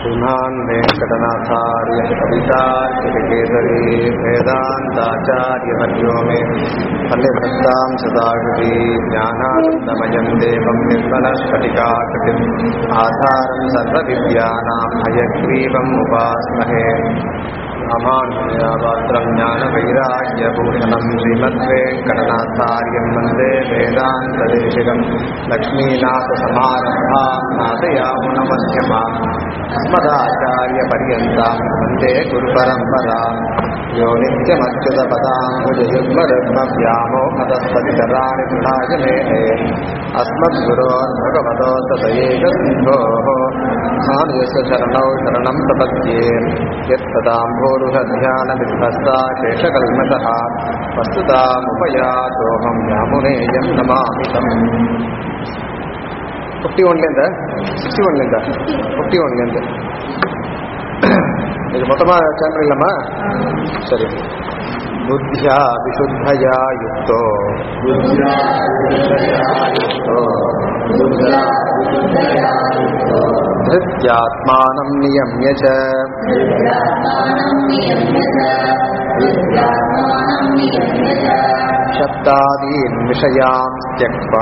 श्रीमान् वेङ्कटनाथार्य कवितार्किकेसरी वेदान्ताचार्यवर्यो मे फल्यभक्तां सदाकृति ज्ञानानन्दमयं देवं निर्मलस्फटिकाकृतिम् आधारं सर्वविद्यानां हयग्रीवम् उपास्महे रामानुजयापात्रं ज्ञानवैराग्यभूषणं श्रीमद्वेङ्कटनाथार्यं वन्दे वेदान्तदेशिकं लक्ष्मीनाथसमारम्भां नाथयामुनमध्यमाम् अस्मदाचार्यपर्यन्तां वन्दे गुरुपरम्पराम् यो नित्यमच्युतपदाम्बुजयुग्मरुग्मव्यामोहतस्पतितराणि गुणाय मेहे अस्मद्गुरोर्भगवतो तदयैकसिन्धोः मानुजस्य चरणौ शरणं प्रपद्ये यत्तदाम्भोरुहध्यानविध्वस्ता शेषकल्मषः वस्तुतामुपयातोऽहं यामुनेयं नमामि तम् ஃபிஃப்டி ஒன்லேருந்து சிக்ஸ்டி ஒன்லேருந்து ஃபிஃப்டி ஒன்லேருந்து இது மொத்தமாக சாப்டர் இல்லாமா சரி புத்தியா விசுத்தயா யுக்தோ धृत्यात्मानं नियम्य च शब्दादीन् विषयान् त्यक्त्वा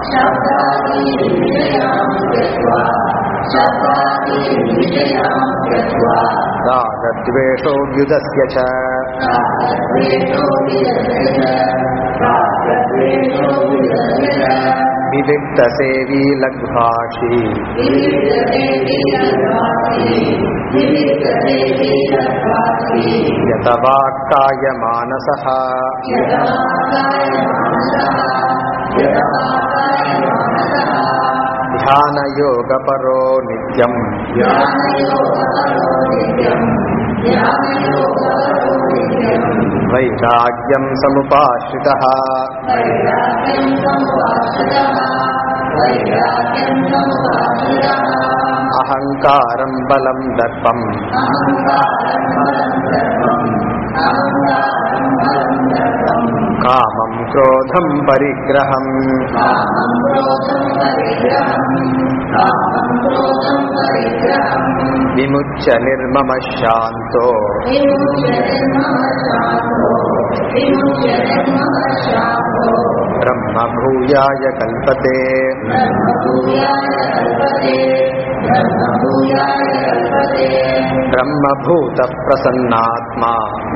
रागद्वेषो व्युदस्य च विविक्तसेवी लघ्वाशी यतवाक्कायमानसः ध्यानयोगपरो नित्यम् वैराग्यं समुपाश्रितः अहङ्कारं बलं दर्पम् कामं क्रोधं परिग्रहम् विमुच्य निर्ममः शान्तो ब्रह्मभूयाय कल्पते ब्रह्मभूतप्रसन्नात्मा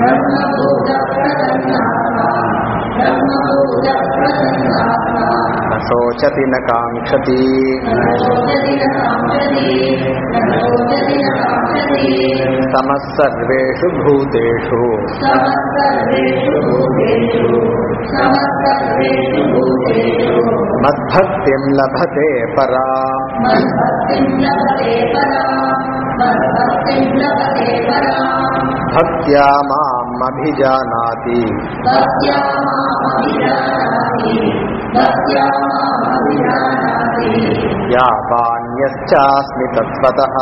न शोचति न काङ्क्षति समः सर्वेषु भूतेषु मद्भक्तिं लभते परा भक्त्या माम् अभिजानाति यावान्यश्चास्मि तत्त्वतः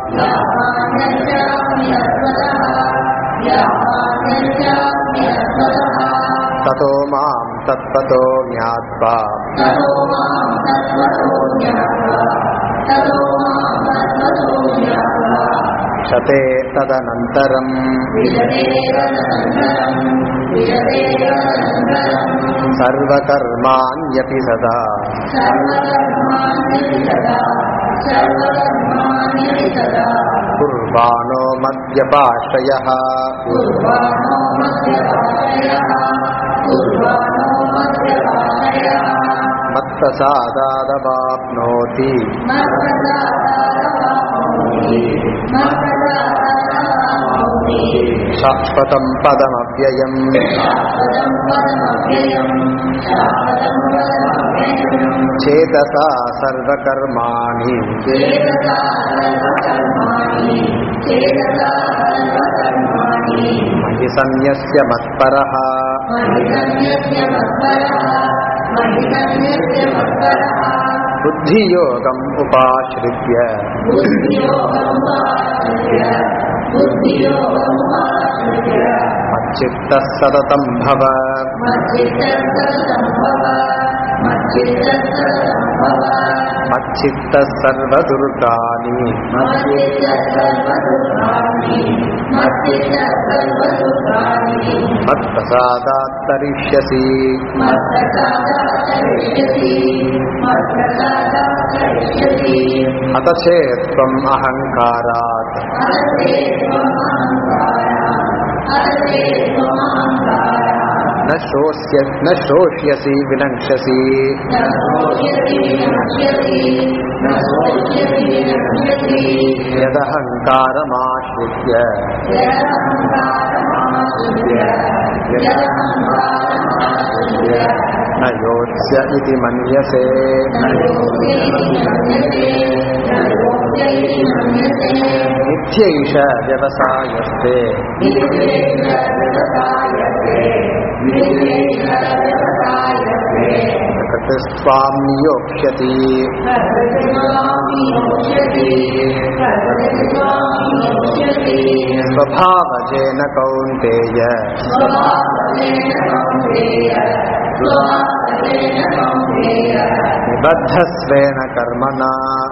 ततो मां तत्त्वतो ज्ञात्वा क्षते तदनन्तरम् सर्वकर्माण्यपि सदा कुर्वाणो मद्यपाश्रयः मत्प्रसादादवाप्नोति शाश्वतं पदमव्ययम् चेतसा सर्वकर्माणि मयि सन्न्यस्य मत्परः बुद्धियोगम् उपाश्रित्य मच्चित्तः सततं भव मच्चित्तः सर्वदुर्गाणि मत्प्रसादात् तरिष्यसि अत चेत् त्वम् अहङ्कारात् न शोष्य न शोष्यसि विनङ्क्षसि यदहङ्कारमाश्रित्य न योत्स्य इति मन्यसे नित्यैष व्यवसायस्ते कृतस्त्वां नियोक्ष्यति स्वभावजेन कौन्तेय निबद्धस्वेन कर्मणा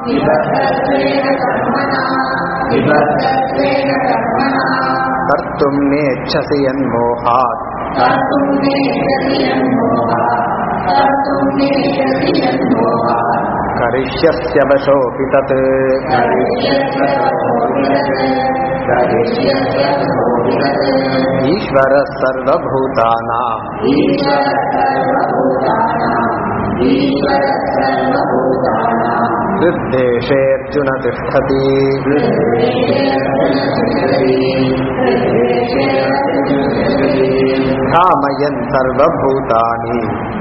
कर्तुं नेच्छसि यन्मोहात् करिष्यस्य वशोऽपि तत् ईश्वरः सर्वभूतानां हृद्देशेऽर्जुन तिष्ठति भ्रामयन् सर्वभूतानि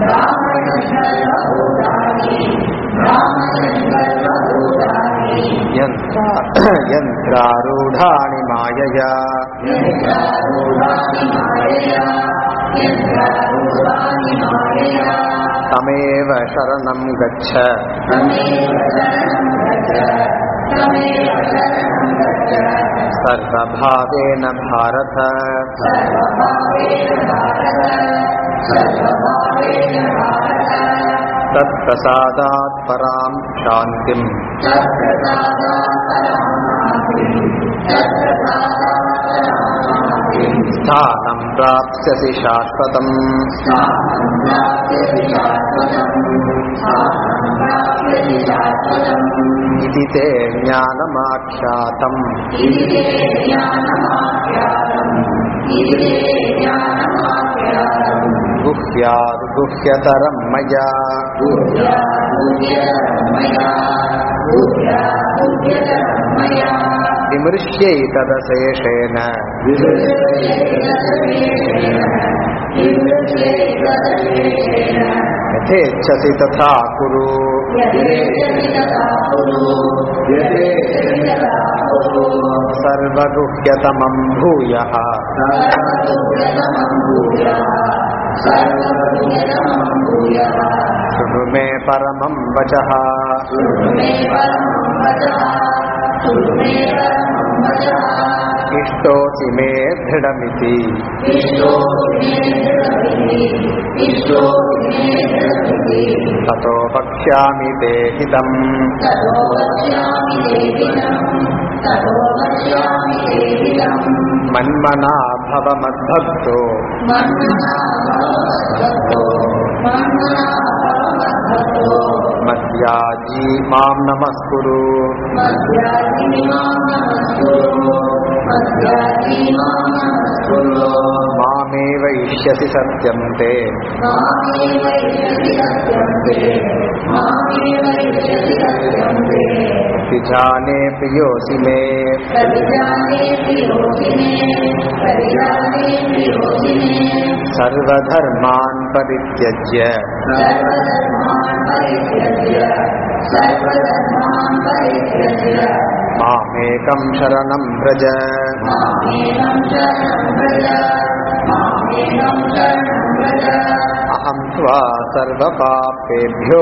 यन्त्रा यन्त्रारूढाणि मायया तमेव शरणं गच्छ सर्वभावेन भारत तत्प्रसादात् परां शान्तिम् स्थानं प्राप्स्यसि शाश्वतम् इति ते ज्ञानमाख्यातम् गुह्याद्गुह्यतरं मया विमृश्यैतदशेषेण यथेच्छसि तथा कुरु सर्वगुह्यतमं भूयः शृणु मे परमं वचः इष्टोऽसि मे दृढमिति ततो वक्ष्यामि ते हितम् मन्मना भव मद्भक्तो मद्याजी मां नमस्कुरु मामेव इष्यसि सत्यं ते विजाने प्रियोऽसि मे सर्वधर्मान् परित्यज्य मामेकं शरणं व्रज अहं त्वा सर्वपापेभ्यो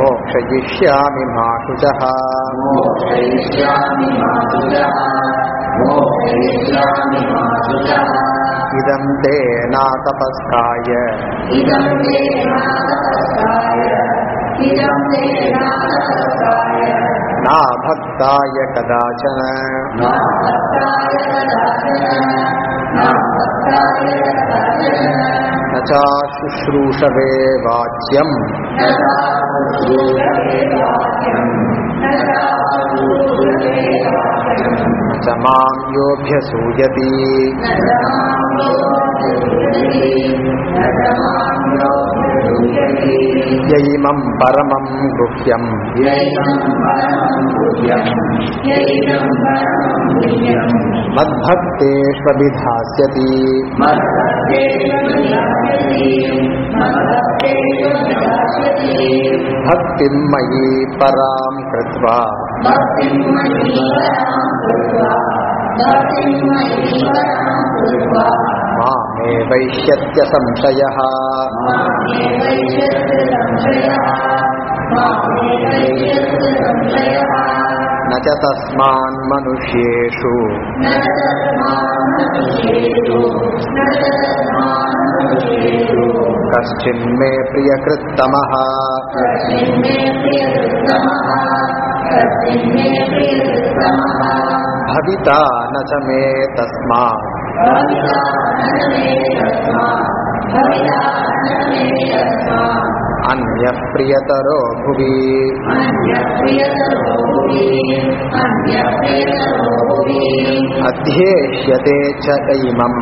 मोक्षयिष्यामि मा शुचः मोक्षयिष्यामि मा शुचः इदं ते नातपस्काय इदं ते नातपस्काय इदं ते नातपस्काय नाभक्ताय कदाचन मा भक्ताय कदाचन मा भक्ताय कदाचन न चाशुश्रूषवे वाच्यम् न चाशुश्रूषवे वाक्यम् न चाशुश्रूषवे वाक्यम् न च मां योऽभ्यसूयति न च मां योऽभ्यसूयति न च मां योऽभ्यसूयति य इमं परमं गुह्यम् यैनं परमं गुह्यं यैनं परमं गुह्यं मद्भक्तेष्वभिधास्यति मद्भक्ते विधास्यति मद्भक्ते विधास्यति भक्तिं मयि परां कृत्वा भक्तिं मयीवरां कृत्वा भक्तिं मयीवरां कृत्वा मामे वैश्यत्य संशयः मामे वैश्यस्य संशयः मामे वैश्यस्य संशयः न च तस्मान्मनुष्येषु न तस्मान्मनुष्येषु न तस्मान्मनुष्येषु कश्चिन्मे प्रियकृत्तमः कस्मिन्मे प्रियकृत्तमः कस्मिन्मे प्रियकृत्तमः भविता न च मे तस्मात् भविता न मे तस्मात् भविता न मे तस्मात् अन्यः प्रियतरो भुवि अन्यप्रियतरो भुवि अन्यप्रियतरो भुवि अध्येष्यते च इमम्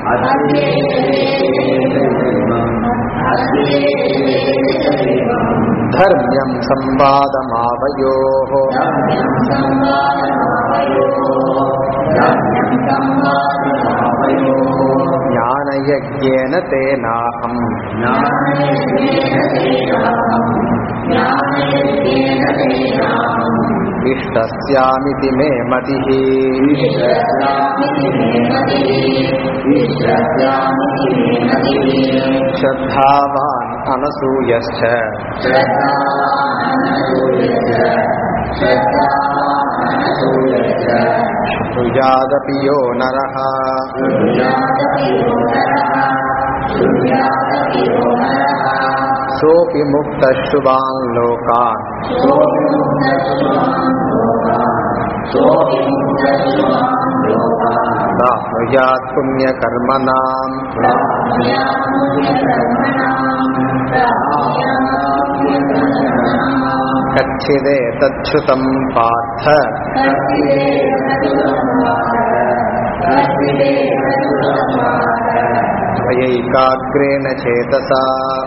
धर्म्यं संवादमावयोः ज्ञानयज्ञेन तेनाहम् इष्टस्यामिति मे मतिः श्रद्धावान् अनसूयश्च शृयादपि यो नरः सोऽपि मुक्तः शुभान् लोकान् प्राप्नुयात् पुण्यकर्मणाम् कच्छिदेतच्छ्रुतम् पार्थ त्वयैकाग्रेण चेतसा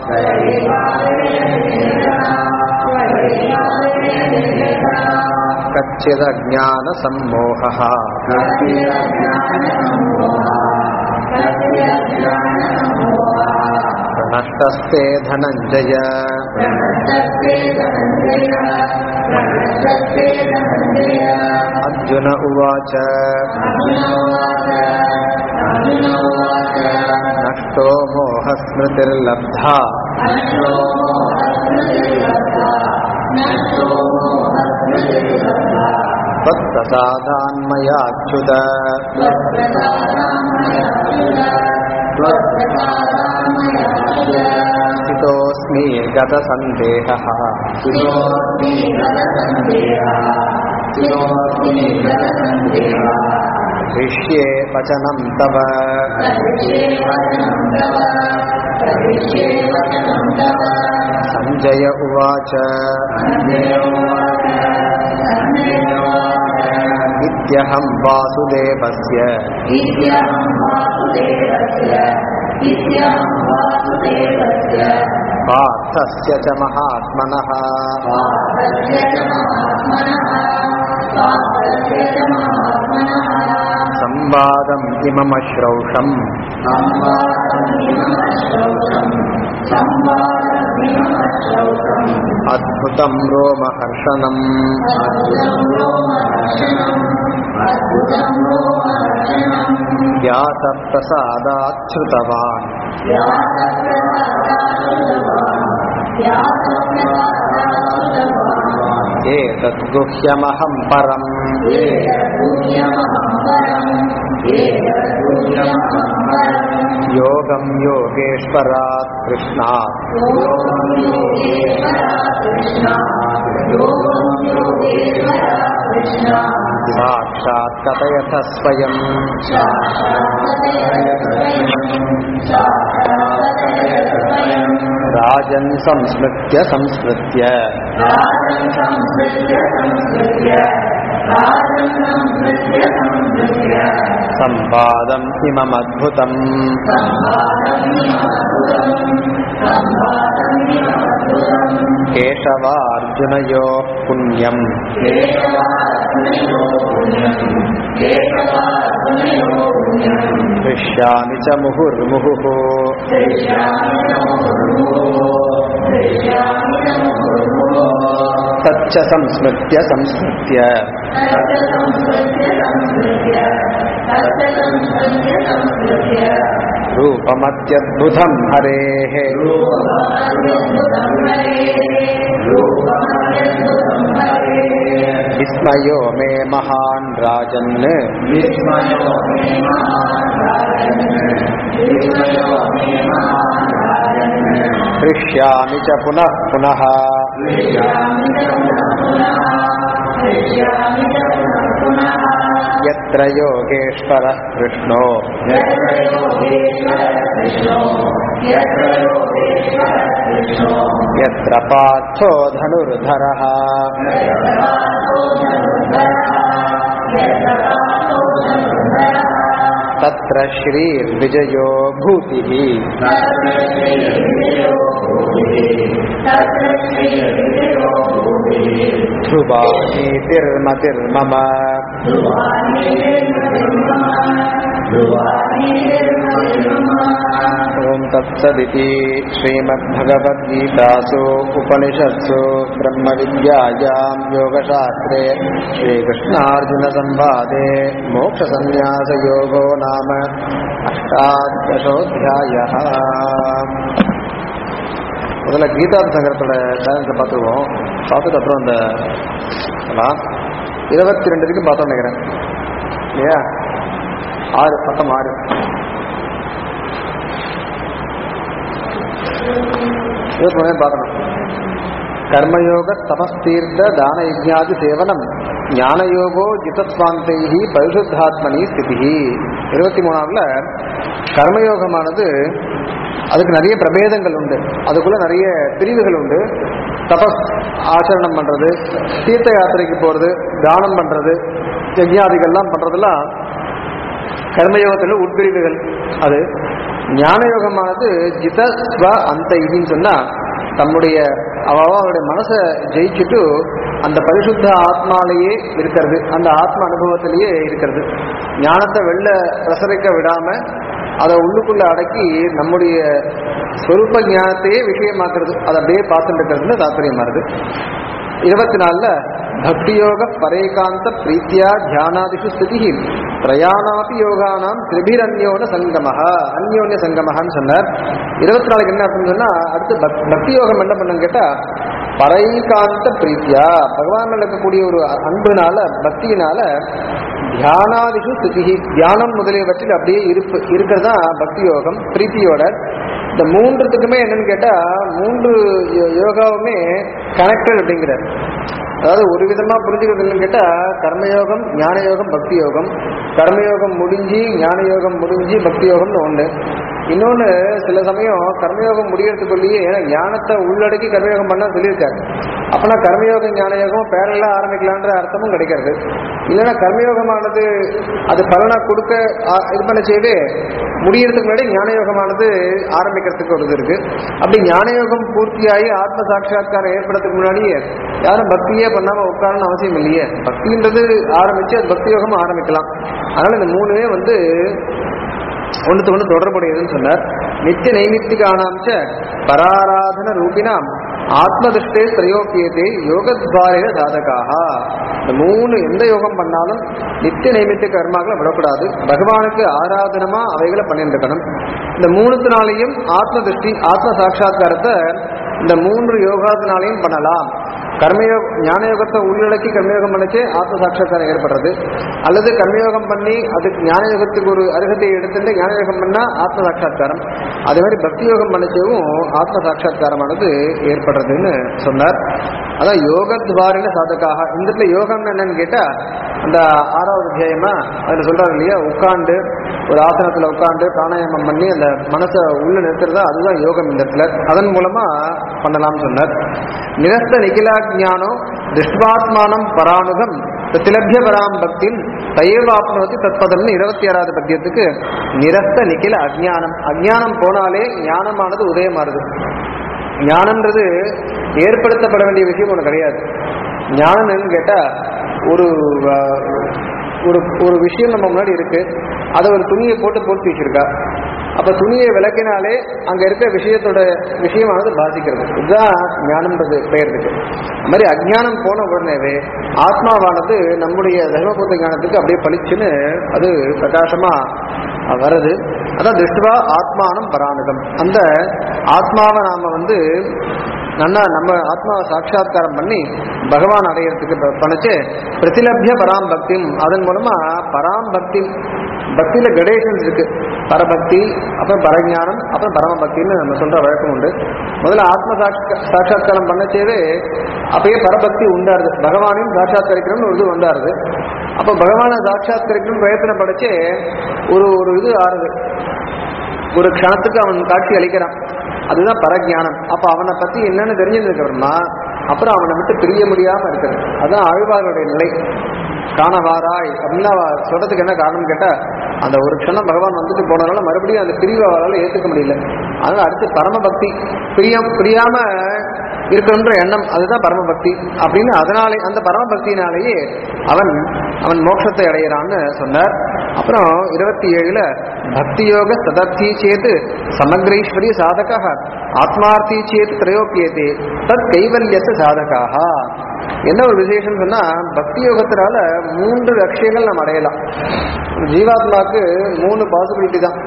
कच्चिदज्ञानसम्मोहः प्रनष्टस्ते धनञ्जय अर्जुन उवाच नष्टो मोहस्मृतिर्लब्धा त्वत्प्रसादान्मयाच्युत स्थितोऽस्मि गतसन्देहः हृष्ये वचनं तव सञ्जय उवाच इत्यहं वासुदेवस्य पार्थस्य च महात्मनः संवादम् इममश्रौषम् अद्भुतं रोमहर्षणम् व्यासप्रसादाच्छ्रुतवान् एतद्गुह्यमहं परम् योगं योगेश्वरात् कृष्णात् साक्षात् कथयथ स्वयम् राजन् संस्मृत्य संस्मृत्य संवादम् इममद्भुतम् केशवार्जुनयोः पुण्यम् हृष्यामि च मुहुर्मुहुः तच्च संस्मृत्य संस्मृत्य रूपमत्यद्भुतम् हरेः विस्मयो मे महान् राजन् हृष्यामि च पुनः पुनः यत्र योगेश्वरः कृष्णो यत्र पार्थो धनुर्धरः तत्र श्रीर्विजयो भूतिः ध्रुवा नीतिर्मतिर्मम ॐ तत्सदिति श्रीमद्भगवद्गीतासु उपनिषत्सु ब्रह्मविद्यायां योगशास्त्रे श्रीकृष्णार्जुनसंवादे मोक्षसन्न्यासयोगो नाम अष्टादशोऽध्यायः முதல்ல கீதா சங்கரத்தோட சேனல்ஸை பார்த்துருவோம் பார்த்துட்டு அப்புறம் அந்த எல்லாம் இருபத்தி ரெண்டு வரைக்கும் பார்த்தோம் நினைக்கிறேன் இல்லையா ஆறு பக்கம் ஆறு இருபத்தி மூணு பார்க்கணும் கர்மயோக தபஸ்தீர்த்த தான யஜ்ஞாதி சேவனம் ஞானயோகோ ஜிதஸ்வாந்தைஹி பரிசுத்தாத்மனி ஸ்திதி இருபத்தி மூணாவதுல கர்மயோகமானது அதுக்கு நிறைய பிரபேதங்கள் உண்டு அதுக்குள்ள நிறைய பிரிவுகள் உண்டு தபஸ் ஆச்சரணம் பண்றது தீர்த்த யாத்திரைக்கு போறது தானம் பண்றது யஜ்ஞாதிகள்லாம் பண்றதெல்லாம் கர்மயோகத்தில் உட்பிரிவுகள் அது ஞான யோகமானது ஜித ஸ்வ அந்த இதுன்னு சொன்னா தம்முடைய அவ அவருடைய மனசை ஜெயிச்சுட்டு அந்த பரிசுத்த ஆத்மாலேயே இருக்கிறது அந்த ஆத்ம அனுபவத்திலேயே இருக்கிறது ஞானத்தை வெளில பிரசரிக்க விடாம அதை உள்ளுக்குள்ள அடக்கி நம்முடைய ஸ்வரூப ஞானத்தையே விஷயமாக்குறது அதை அப்படியே பார்த்துட்டு இருக்கிறதுன்னு தாற்பயமா இருக்கு இருபத்தி நாலுல பக்தியோக பரேகாந்த பிரீத்தியா தியானாதிஷு ஸ்திதி பிரயாணாபி யோகானாம் திரிபிரன்யோன சங்கமஹா அந்யோன்ய சங்கமஹான்னு சொன்னார் இருபத்தி நாலுக்கு என்ன அர்த்தம் சொன்னா அடுத்து பக்- பக்தி யோகம் என்ன பண்ணுன்னு கேட்டா பரைகாந்த பிரீத்தியா பகவான் மேல இருக்கக்கூடிய ஒரு அன்புனால பக்தியினால தியானாதிஷு ஸ்திதி தியானம் முதலியவற்றில் அப்படியே இருப்பு இருக்கிறது தான் பக்தி யோகம் பிரீத்தியோட இந்த மூன்றுத்துக்குமே என்னன்னு கேட்டா மூன்று யோ- யோகாவுமே கனெக்டட் அப்படிங்கிறார் அதாவது ஒரு விதமா புரிஞ்சுக்கிறது என்னன்னு கேட்டா கர்மயோகம் ஞான யோகம் பக்தி யோகம் கர்மயோகம் முடிஞ்சு ஞான யோகம் முடிஞ்சு பக்தி யோகம்னு ஒண்ணு இன்னொன்னு சில சமயம் கர்மயோகம் முடியறதுக்குள்ளேயே ஏன்னா ஞானத்தை உள்ளடக்கி கர்மயோகம் பண்ண சொல்லியிருக்காரு அப்பனா கர்மயோகம் ஞான யோகம் பேரலா ஆரம்பிக்கலான்ற அர்த்தமும் கிடைக்கிறது இல்லைன்னா கர்மயோகமானது அது பலனா கொடுக்க ஆ- இது பண்ண செய்து முடியறதுக்கு முன்னாடி ஞான யோகமானது ஆரம்பிக்கிறதுக்கு ஒரு இது இருக்கு அப்படி ஞான யோகம் பூர்த்தியாகி ஆத்ம சாட்சா்காரம் ஏற்படுறதுக்கு முன்னாடியே யாரும் பக்தியே பண்ணாம உட்காரணும்னு அவசியம் இல்லையே பக்தின்றது ஆரம்பிச்சு அது பக்தி யோகம் ஆரம்பிக்கலாம் அதனால இந்த மூணுமே வந்து ஒன்றுத்து ஒன்று தொடர்புடையதுன்னு சொன்னார் நித்திய நைமித்திகானாம்ச்ச பராராதன ரூபினாம் ஆத்மதிஷ்டே திரையோக்கியத்தை யோகத்வாரேன சாதகாக இந்த மூணு எந்த யோகம் பண்ணாலும் நித்திய நைமித்திய கர்மாக்களை விடக்கூடாது பகவானுக்கு ஆராதனமா அவைகளை பண்ணிட்டு இருக்கணும் இந்த மூணுத்தினாலையும் ஆத்ம திருஷ்டி ஆத்ம சாட்சா்காரத்தை இந்த மூன்று யோகாத்தினாலையும் பண்ணலாம் கர்மயோக ஞானயோகத்தை உள்ளடக்கி கர்மயோகம் பண்ணிச்சு ஆத்ம சாட்சா்காரம் ஏற்படுறது அல்லது கர்மயோகம் பண்ணி அதுக்கு ஞானயோகத்துக்கு ஒரு அருகதை எடுத்துட்டு ஞானயோகம் பண்ணா ஆத்ம சாட்சா்காரம் அதே மாதிரி பக்தி யோகம் பண்ணிச்சவும் ஆத்ம சாட்சா்காரமானது ஏற்படுறதுன்னு சொன்னார் அதான் யோகத்வாரின சாதகாக இந்த இடத்துல யோகம்னு என்னன்னு கேட்டா அந்த ஆறாவது அத்தியாயமா அதுல சொல்றாரு இல்லையா உட்காந்து ஒரு ஆசனத்துல உட்காந்து பிராணாயாமம் பண்ணி அந்த மனசை உள்ள நிறுத்துறதா அதுதான் யோகம் இந்த இடத்துல அதன் மூலமா பண்ணலாம்னு சொன்னார் நிரஸ்த நிகிலாஜானம் திருஷ்டாத்மானம் பராணுகம் பிரதிலபிய பராம் பக்தின் தயவாப்னோதி தத்பதம்னு இருபத்தி ஆறாவது பத்தியத்துக்கு நிரஸ்த நிகில அஜ்ஞானம் அஜ்ஞானம் போனாலே ஞானமானது உதயமாறுது ஞானம்ன்றது ஏற்படுத்தப்பட வேண்டிய விஷயம் ஒன்று கிடையாது ஞானம் என்னன்னு கேட்டா ஒரு அஹ், ஒரு ஒரு விஷயம் நம்ம முன்னாடி இருக்கு அதை ஒரு துணியை போட்டு போட்டு வச்சிருக்கா அப்ப துணியை விளக்கினாலே அங்க இருக்க விஷயத்தோட விஷயமானது பாதிக்கிறது இதுதான் ஞானம்ன்றது பெயர்துக்கு அது மாதிரி அஜ்ஞானம் போன உடனேவே ஆத்மாவானது நம்முடைய தர்மபூத்த ஞானத்துக்கு அப்படியே பளிச்சுன்னு அது பிரகாசமா வருது அதான் திருஷ்டுவா ஆத்மானம் பராணுகம் அந்த ஆத்மாவை நாம வந்து நல்லா நம்ம ஆத்மாவை சாட்சா்காரம் பண்ணி பகவான் அடையறதுக்கு ப- பண்ணிச்சு பிரதிலபிய பராம் பக்திம் அதன் மூலமா பராம் பக்தி பக்தியில கிரடேஷன்ஸ் இருக்கு பரபக்தி அப்புறம் பரஞானம் அப்புறம் பரமபக்தின்னு நம்ம சொல்ற வழக்கம் உண்டு முதல்ல ஆத்ம சாட்சா- சாட்சா்காரம் பண்ணச்சேவே அப்பயே பரபக்தி உண்டாருது பகவானையும் சாட்சாத்கரிக்கணும்னு ஒரு இது வந்தாருது அப்ப பகவானை சாட்சாத்கரிக்கணும் பிரயத்தனப்படச்சே ஒரு ஒரு இது ஆறுது ஒரு க்ஷணத்துக்கு அவன் காட்சி அளிக்கிறான் அதுதான் பரஜானம் அப்ப அவனை பத்தி என்னன்னு தெரிஞ்சதுக்கப்புறமா அப்புறம் அவனை விட்டு பிரிய முடியாம இருக்கிறது அதான் ஆழ்வாருடைய நிலை காணவாராய் அப்படின்னு அவ சொல்றதுக்கு என்ன காரணம் கேட்டா அந்த ஒரு க்ஷணம் பகவான் வந்துட்டு போனதுனால மறுபடியும் அந்த பிரிவு அவளால ஏத்துக்க முடியல அதனால அடுத்து பரமபக்தி பிரியம் பிரியாம இருக்கணுன்ற எண்ணம் அதுதான் பரமபக்தி அப்படின்னு அதனாலே அந்த பரமபக்தியினாலேயே அவன் அவன் மோட்சத்தை அடையிறான்னு சொன்னார் அப்புறம் இருபத்தி ஏழுல பக்தி யோக ததர்த்தி சேத் சமக்ரீஸ்வரிய சாதக ஆத்மார்த்தி சேத் திரையோப்பியதே தத் கைவல்யத்து சாதகாக என்ன ஒரு விசேஷம் சொன்னா பக்தி யோகத்தினால மூன்று லட்சியங்கள் நம்ம அடையலாம் ஒரு ஜீவாத்மாவுக்கு மூணு பாசிபிலிட்டி தான்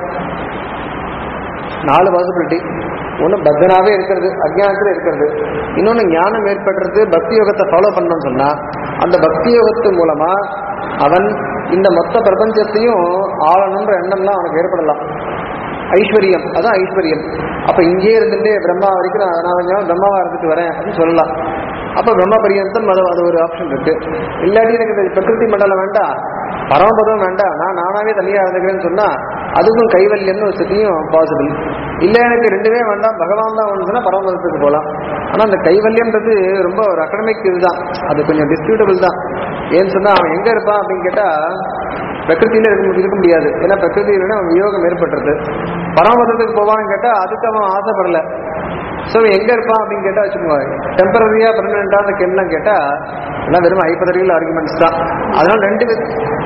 நாலு பாசிபிலிட்டி ஒன்று பக்தனாவே இருக்கிறது அஜ்ஞானத்தில் இருக்கிறது இன்னொன்று ஞானம் ஏற்படுறது பக்தி யோகத்தை ஃபாலோ பண்ணணும்னு சொன்னா அந்த பக்தி யோகத்து மூலமா அவன் இந்த மொத்த பிரபஞ்சத்தையும் ஆளணுன்ற எண்ணம்லாம் அவனுக்கு ஏற்படலாம் ஐஸ்வர்யம் அதான் ஐஸ்வர்யம் அப்ப இங்கேயே இருந்துட்டு பிரம்மா வரைக்கும் நான் நான் கொஞ்சம் பிரம்மாவா இருந்துட்டு வரேன் அப்படின்னு சொல்லலாம் அப்ப பிரம்ம பரியந்தம் அது அது ஒரு ஆப்ஷன் இருக்கு இல்லாட்டி எனக்கு இந்த பிரகிருதி மண்டலம் வேண்டாம் பரமபதம் வேண்டாம் நான் நானாவே தனியா இருந்துக்கிறேன்னு சொன்னா அதுக்கும் கைவல்யம்னு ஒரு ஸ்திதியும் பாசிபிள் இல்ல எனக்கு ரெண்டுமே வேண்டாம் பகவான் தான் ஒன்று சொன்னா பரமபதத்துக்கு போகலாம் ஆனா அந்த கைவல்யம்ன்றது ரொம்ப ஒரு அகடமிக் இதுதான் அது கொஞ்சம் டிஸ்பியூட்டபிள் தான் ஏன்னு சொன்னா அவன் எங்க இருப்பான் அப்படின்னு கேட்டா பிரகிருத்தியில இருக்க மு- இருக்க முடியாது ஏன்னா பிரகிருதியில அவன் வியோகம் ஏற்பட்டுறது பரமபதத்துக்கு போவான்னு கேட்டா அதுக்கு அவன் ஆசைப்படல ஸோ எங்க இருப்பான் அப்படின்னு கேட்டா வச்சுக்கோங்க டெம்பரரியா பெர்மனண்டான கேள்லாம் கேட்டா எல்லாம் வெறும் ஐப்பதறிகள் ஆர்குமெண்ட்ஸ் தான் அதனால ரெண்டு பேர்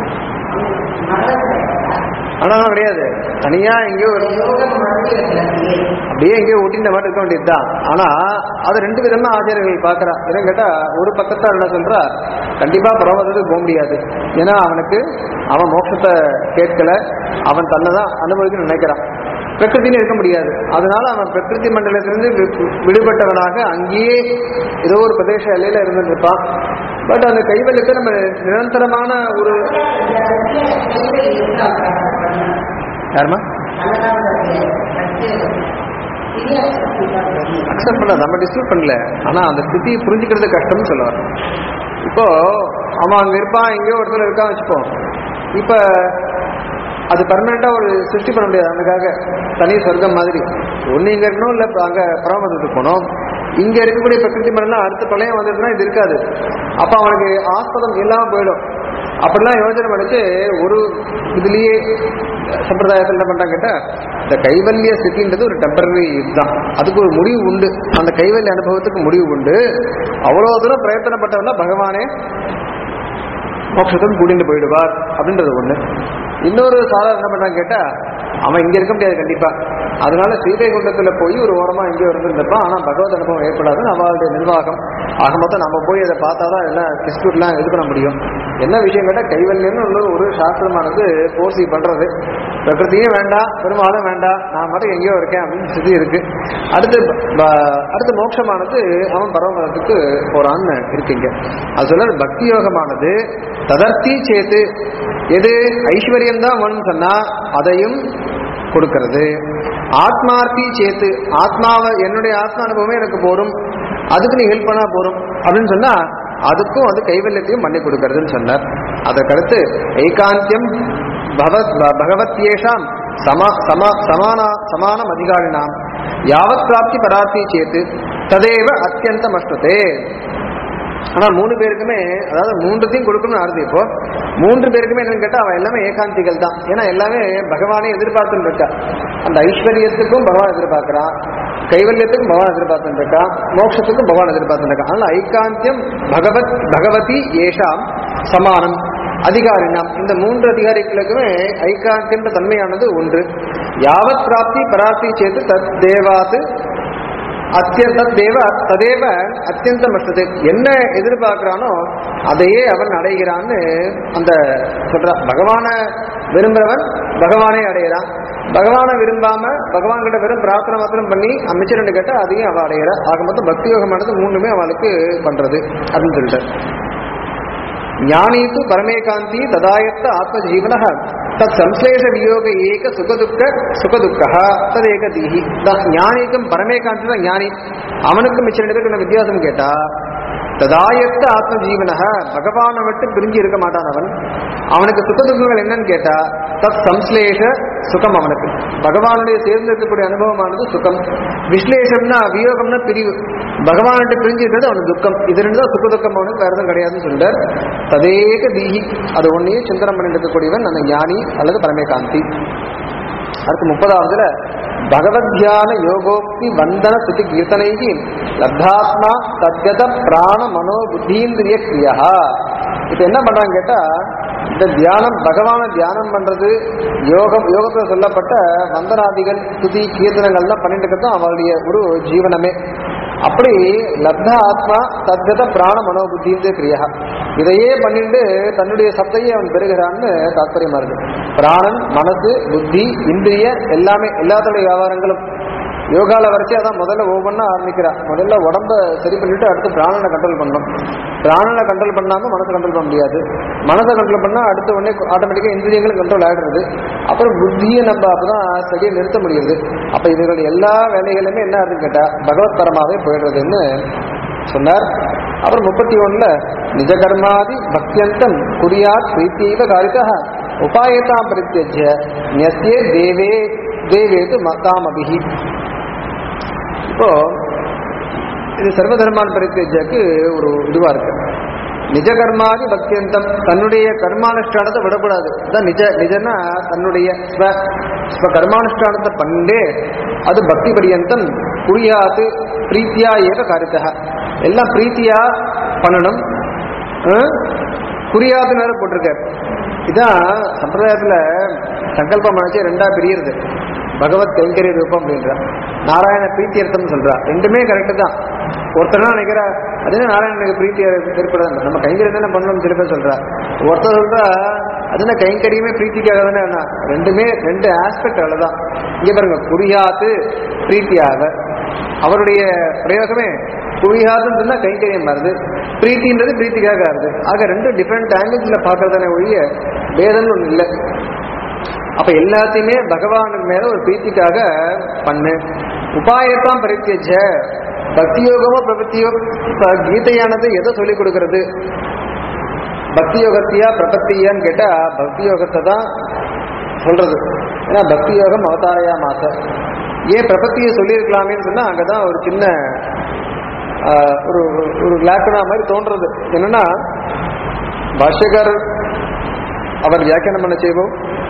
ஆனா கிடையாது தனியா எங்கேயோ ஒரு- அப்படியே எங்கேயோ ஒட்டின மாதிரி இருக்க வேண்டியதுதான் ஆனா அது ரெண்டு விதமா ஆச்சாரியர்கள் பார்க்கறா என்னன்னு கேட்டா ஒரு பக்கத்தார் என்ன சொல்றா கண்டிப்பா பரவத்துக்கு போக முடியாது ஏன்னா அவனுக்கு அவன் மோட்சத்தை கேட்கல அவன் தன்னை தான் அனுபவிக்கணும்னு நினைக்கிறான் பிரகிருத்தின்னு இருக்க முடியாது அதனால அவன் பிரகிருதி மண்டலத்திலிருந்து வி- விடுபட்டவனாக அங்கேயே ஏதோ ஒரு பிரதேச எல்லையில இருந்துட்டு இருப்பான் பட் அந்த கைவல்யத்தை நம்ம நிரந்தரமான ஒரு யாருமா அக்செப்ட் பண்ணல நம்ம டிஸ்டர்ப் பண்ணல ஆனா அந்த ஸ்திதியை புரிஞ்சுக்கிறது கஷ்டம்னு சொல்லுவார் இப்போ அவன் அங்க இருப்பான் எங்கேயோ ஒரு இடத்துல இருக்கான் வச்சுப்போம் இப்ப அது பர்மனண்டா ஒரு சிருஷ்டி பண்ண முடியாது அதுக்காக தனி சொர்க்கம் மாதிரி ஒண்ணு இங்க இருக்கணும் இல்ல இப்ப அங்க பரமதத்துக்கு போகணும் இங்க இருக்கக்கூடிய பிரகிருதி மண்டலம் அடுத்த பிரளயம் வந்துருச்சுன்னா இது இருக்காது அப்ப அவனுக்கு ஆஸ்பதம் இல்லாம போயிடும் அப்படிலாம் யோசனை பண்ணிச்சு ஒரு இதுலயே சம்பிரதாயத்தில் என்ன பண்றாங்க கேட்டா இந்த கைவல்ய ஸ்திதின்றது ஒரு டெம்பரரி இதுதான் அதுக்கு ஒரு முடிவு உண்டு அந்த கைவல்ய அனுபவத்துக்கு முடிவு உண்டு அவ்வளவு தூரம் பிரயத்தனப்பட்டவனா பகவானே மோட்சத்துக்கு கூட்டிட்டு போயிடுவார் அப்படின்றது ஒண்ணு இன்னொரு சாரர் என்ன பண்றாங்க கேட்டா அவன் இங்க இருக்க முடியாது கண்டிப்பா அதனால ஸ்ரீவைகுண்டத்துல போய் ஒரு ஓரமா எங்கேயோ இருந்திருந்தப்பான் ஆனா பகவத் அனுபவம் ஏற்படாது அவளுடைய நிர்வாகம் ஆக மொத்தம் நம்ம போய் அதை பார்த்தாதான் எல்லாம் டிஸ்பியூட்லாம் இது பண்ண முடியும் என்ன விஷயம் கேட்டா கைவல்யம்னு உள்ள ஒரு சாஸ்திரமானது போர்சி பண்றது பிரகிருதியும் வேண்டாம் பெருமாளும் வேண்டாம் நான் மட்டும் எங்கேயோ இருக்கேன் அப்படின்னு ஸ்திதி இருக்கு அடுத்து ப- அடுத்து மோட்சமானது அவன் பரமபதத்துக்கு போறான்னு இருக்குங்க அது சொல்ல பக்தி யோகமானது ததர்த்தி சேத்து எது ஐஸ்வர்யம் தான் வேணும்னு சொன்னா அதையும் கொடுக்கிறது ஆத்மார்த்தி சேத்து ஆத்மாவை என்னுடைய ஆத்மா அனுபவமே எனக்கு போரும் அதுக்கு நீ ஹெல்ப் பண்ணா போரும் அப்படின்னு சொன்னா அதுக்கும் அது கைவல்யத்தையும் பண்ணி கொடுக்கறதுன்னு சொன்னார் அதற்கடுத்து ஏகாந்தியம் பகவத் ப- பகவத்யேஷாம் சமா சமா சமான சமானம் அதிகாரினாம் யாவத் பிராப்தி பரார்த்தி சேத்து ததேவ அத்தியந்தம் அஷ்டதே ஆனா மூணு பேருக்குமே அதாவது மூன்றுத்தையும் கொடுக்கணும்னு ஆறுது இப்போ மூன்று பேருக்குமே என்னன்னு கேட்டா அவன் எல்லாமே ஏகாந்திகள் தான் ஏன்னா எல்லாமே பகவானை எதிர்பார்த்துன்னு இருக்கா அந்த ஐஸ்வர்யத்துக்கும் பகவான் எதிர்பார்க்கறான் கைவல்யத்துக்கும் பகவான் எதிர்பார்த்துன்னு இருக்கான் மோட்சத்துக்கும் பகவான் எதிர்பார்த்துன்னு இருக்கான் அதனால ஐகாந்தியம் பகவத் பகவதி ஏஷாம் சமானம் அதிகாரினாம் இந்த மூன்று அதிகாரிகளுக்குமே ஐகாந்தியன்ற தன்மையானது ஒன்று யாவத் பிராப்தி பரார்த்தி சேர்த்து தத் தேவாத்து அத்தியந்த தேவ ததேவ அத்தியந்தம் அஷ்டது என்ன எதிர்பார்க்கிறானோ அதையே அவன் அடைகிறான்னு அந்த சொல்றான் பகவான விரும்புறவன் பகவானே அடையிறான் பகவானை விரும்பாம பகவான் கிட்ட வெறும் பிரார்த்தனை மாத்திரம் பண்ணி அமைச்சர் ரெண்டு கேட்டா அதையும் அவன் அடையிறா ஆக மொத்தம் பக்தி யோகமானது மூணுமே அவளுக்கு பண்றது அப்படின்னு சொல்லிட்டு ஞானி து பரமேகாந்தி ததாயத்த ஆத்மஜீவன தத் சம்சேஷ வியோக ஏக சுகதுக்க சுகதுக்க ததேக தீஹி த- ஞானிக்கும் பரமேகாந்தி தான் ஞானி அவனுக்கும் மிச்ச ரெண்டு பேருக்கு என்ன வித்தியாசம் கேட்டா ததாயத்த ஆத்மஜீவன பகவானை விட்டு பிரிஞ்சு இருக்க மாட்டான் அவன் அவனுக்கு சுகதுக்கங்கள் என்னன்னு கேட்டா தத் சம்ஸ்லேஷ சுகம் அவனுக்கு பகவானுடைய தேர்ந்தெடுக்கக்கூடிய அனுபவமானது சுகம் விஸ்லேஷம்னா வியோகம்னா பிரிவு பகவான்கிட்ட பிரிஞ்சு இருக்கிறது அவனுக்கு துக்கம் இது ரெண்டு தான் சுக துக்கம் அவனுக்கு வேற எதுவும் கிடையாதுன்னு சொல்றார் ததேக தீஹி அது ஒன்னையே சிந்தனம் பண்ணி இருக்கக்கூடியவன் அந்த ஞானி அல்லது பரமேகாந்தி அடுத்து முப்பதாவதுல பகவத் தியான யோகோக்தி வந்தன ஸ்துதி கீர்த்தனைகி லப்தாத்மா தத்கத பிராண மனோ புத்தீந்திரிய கிரியா இப்ப என்ன பண்றாங்க கேட்டா இந்த தியானம் பகவானை தியானம் பண்றது யோகம் யோகத்துல சொல்லப்பட்ட வந்தனாதிகள் துதி கீர்த்தனங்கள்லாம் பண்ணிட்டு இருக்கிறது தான் அவளுடைய ஒரு ஜீவனமே அப்படி லப்த ஆத்மா தத்கத பிராண மனோபுத்தின்ற கிரியா இதையே பண்ணிட்டு தன்னுடைய சத்தையே அவன் பெறுகிறான்னு தாத்பரியமா இருக்கு பிராணன் மனசு புத்தி இந்திரிய எல்லாமே எல்லாத்துடைய வியாபாரங்களும் யோகால வரைக்கும் அதான் முதல்ல ஒவ்வொன்றா ஆரம்பிக்கிறான் முதல்ல உடம்ப சரி பண்ணிட்டு அடுத்து பிராணனை கண்ட்ரோல் பண்ணணும் பிராணனை கண்ட்ரோல் பண்ணாம மனசை கண்ட்ரோல் பண்ண முடியாது மனசை கண்ட்ரோல் பண்ணா அடுத்த உடனே ஆட்டோமேட்டிக்கா இந்திரியங்களும் கண்ட்ரோல் ஆயிடுறது அப்புறம் புத்தியை நம்ம அப்பதான் சரியா நிறுத்த முடியுது அப்ப இதுகள் எல்லா வேலைகளுமே என்ன ஆகுதுன்னு கேட்டா பகவத் பரமாவே போயிடுறதுன்னு சொன்னார் அப்புறம் முப்பத்தி ஒண்ணுல நிஜ கர்மாதி பக்தியந்தம் குரியாத் பிரீத்தீவ காரிதா உபாயத்தாம் பிரத்யஜ்ய நியஸ்யே தேவே தேவேது மத்தாம் அபிஹி இப்போ இது சர்வதர்மான் பரித்தேஜாக்கு ஒரு இதுவா இருக்கு நிஜ கர்மாதி பக்தியந்தம் தன்னுடைய கர்மானுஷ்டானத்தை விடக்கூடாது அதான் நிஜ நிஜன்னா தன்னுடைய ஸ்வ ஸ்வ கர்மானுஷ்டானத்தை பண்ணே அது பக்தி பரியந்தம் குறியாது பிரீத்தியா ஏக காரித்தக எல்லாம் பிரீத்தியா பண்ணணும் அஹ், குறியாது நேரம் போட்டிருக்கார் இதான் சம்பிரதாயத்துல சங்கல்பம் நினைச்சு ரெண்டா பிரியுறது பகவத் கைங்கரிய ரூபம் அப்படின்றா நாராயண பிரீத்தியர்த்தம் சொல்றா ரெண்டுமே கரெக்டு தான் ஒருத்தர் தான் நினைக்கிறா அது என்ன நாராயணனுக்கு பிரீத்தி ஏற்படாது நம்ம கைங்கரியம் தானே பண்ணணும்னு சில பேர் சொல்றா ஒருத்தர் சொல்றா அது என்ன கைங்கரியமே பிரீத்திக்காக தானே என்ன ரெண்டுமே ரெண்டு ஆஸ்பெக்ட் அவ்வளவுதான் இங்க பாருங்க குறியாத்து பிரீத்தியாக அவருடைய பிரயோகமே குவியாதுன்னு சொன்னா கைங்கரியம் வருது பிரீத்தின்றது பிரீத்திக்காக வருது ஆக ரெண்டு டிஃப்ரெண்ட் ஆங்கிள்ஸ்ல பார்க்கறதானே ஒழிய வேதம்னு ஒண்ணு இல்லை அப்ப எல்லாத்தையுமே பகவானுக்கு மேல ஒரு பிரீத்திக்காக பண்ணு உபாயத்தான் பரித்தியஜ பக்தி யோகமோ பிரபத்தியோ இப்ப கீதையானது எதை சொல்லிக் கொடுக்கிறது பக்தி யோகத்தியா பிரபத்தியான்னு கேட்டா பக்தி யோகத்தை தான் சொல்றது ஏன்னா பக்தி யோகம் அவதாரையா மாச ஏன் பிரபத்தியை சொல்லியிருக்கலாமேன்னு சொன்னா அங்கதான் ஒரு சின்ன ஆஹ், ஒரு ஒரு லாக்கனா மாதிரி தோன்றது என்னன்னா பாஷ்யகர் அவர் வியாக்கியானம் பண்ண செய்வோம்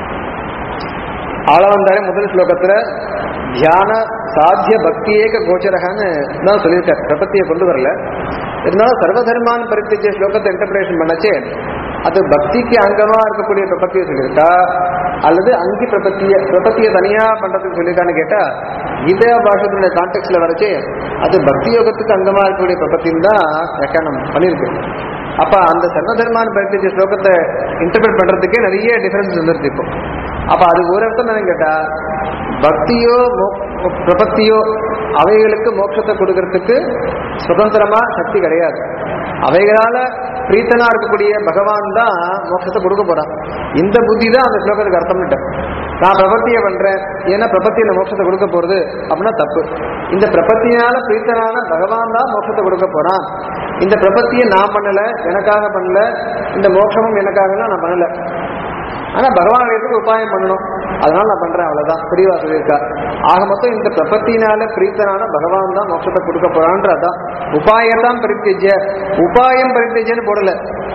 ஆளவந்தாரே முதல் ஸ்லோகத்துல தியான சாத்திய பக்தியேக கோச்சரகான்னு தான் சொல்லியிருக்கார் பிரபத்தியை கொண்டு வரல இருந்தாலும் சர்வதர்மான் பரித்திய ஸ்லோகத்தை இன்டர்பிரேஷன் பண்ணச்சே அது பக்திக்கு அங்கமா இருக்கக்கூடிய பிரபத்தியை சொல்லியிருக்கா அல்லது அங்கி பிரபத்திய பிரபத்தியை தனியா பண்றதுக்கு சொல்லியிருக்கான்னு கேட்டா கீதா பாஷத்தினுடைய கான்டெக்ட்ல வரச்சே அது பக்தி யோகத்துக்கு அங்கமா இருக்கக்கூடிய பிரபத்தின்னு தான் வியாக்கியானம் பண்ணியிருக்கு அப்ப அந்த சர்வதர்மான் பரித்திய ஸ்லோகத்தை இன்டர்பிரேட் பண்றதுக்கே நிறைய டிஃபரன்ஸ் வந்துருது இப்போ அப்ப அது ஒரு அர்த்தம் என்னன்னு கேட்டா பக்தியோ மோ- பிரபத்தியோ அவைகளுக்கு மோட்சத்தை கொடுக்கறதுக்கு சுதந்திரமா சக்தி கிடையாது அவைகளால பிரீத்தனா இருக்கக்கூடிய பகவான் தான் மோட்சத்தை கொடுக்க போறான் இந்த புத்தி தான் அந்த ஸ்லோகத்துக்கு அர்த்தம்னுட்டு நான் பிரபத்தியை பண்றேன் ஏன்னா பிரபத்தியில மோட்சத்தை கொடுக்க போறது அப்படின்னா தப்பு இந்த பிரபத்தினால பிரீத்தனான பகவான் தான் மோட்சத்தை கொடுக்க போறான் இந்த பிரபத்தியை நான் பண்ணல எனக்காக பண்ணல இந்த மோட்சமும் எனக்காகலாம் நான் பண்ணல ஆனா பகவான் இடத்துக்கு உபாயம் பண்ணணும் அதனால நான் பண்றேன் அவ்வளவுதான் பெரியவா சொல்லியிருக்கா ஆக மொத்தம் இந்த பிரபத்தினால பிரீத்தனான பகவான் தான் மோட்சத்தை கொடுக்க போறான்றதான் உபாயத்தான் பரித்தேஜ உபாயம் பரித்தேஜன்னு போடல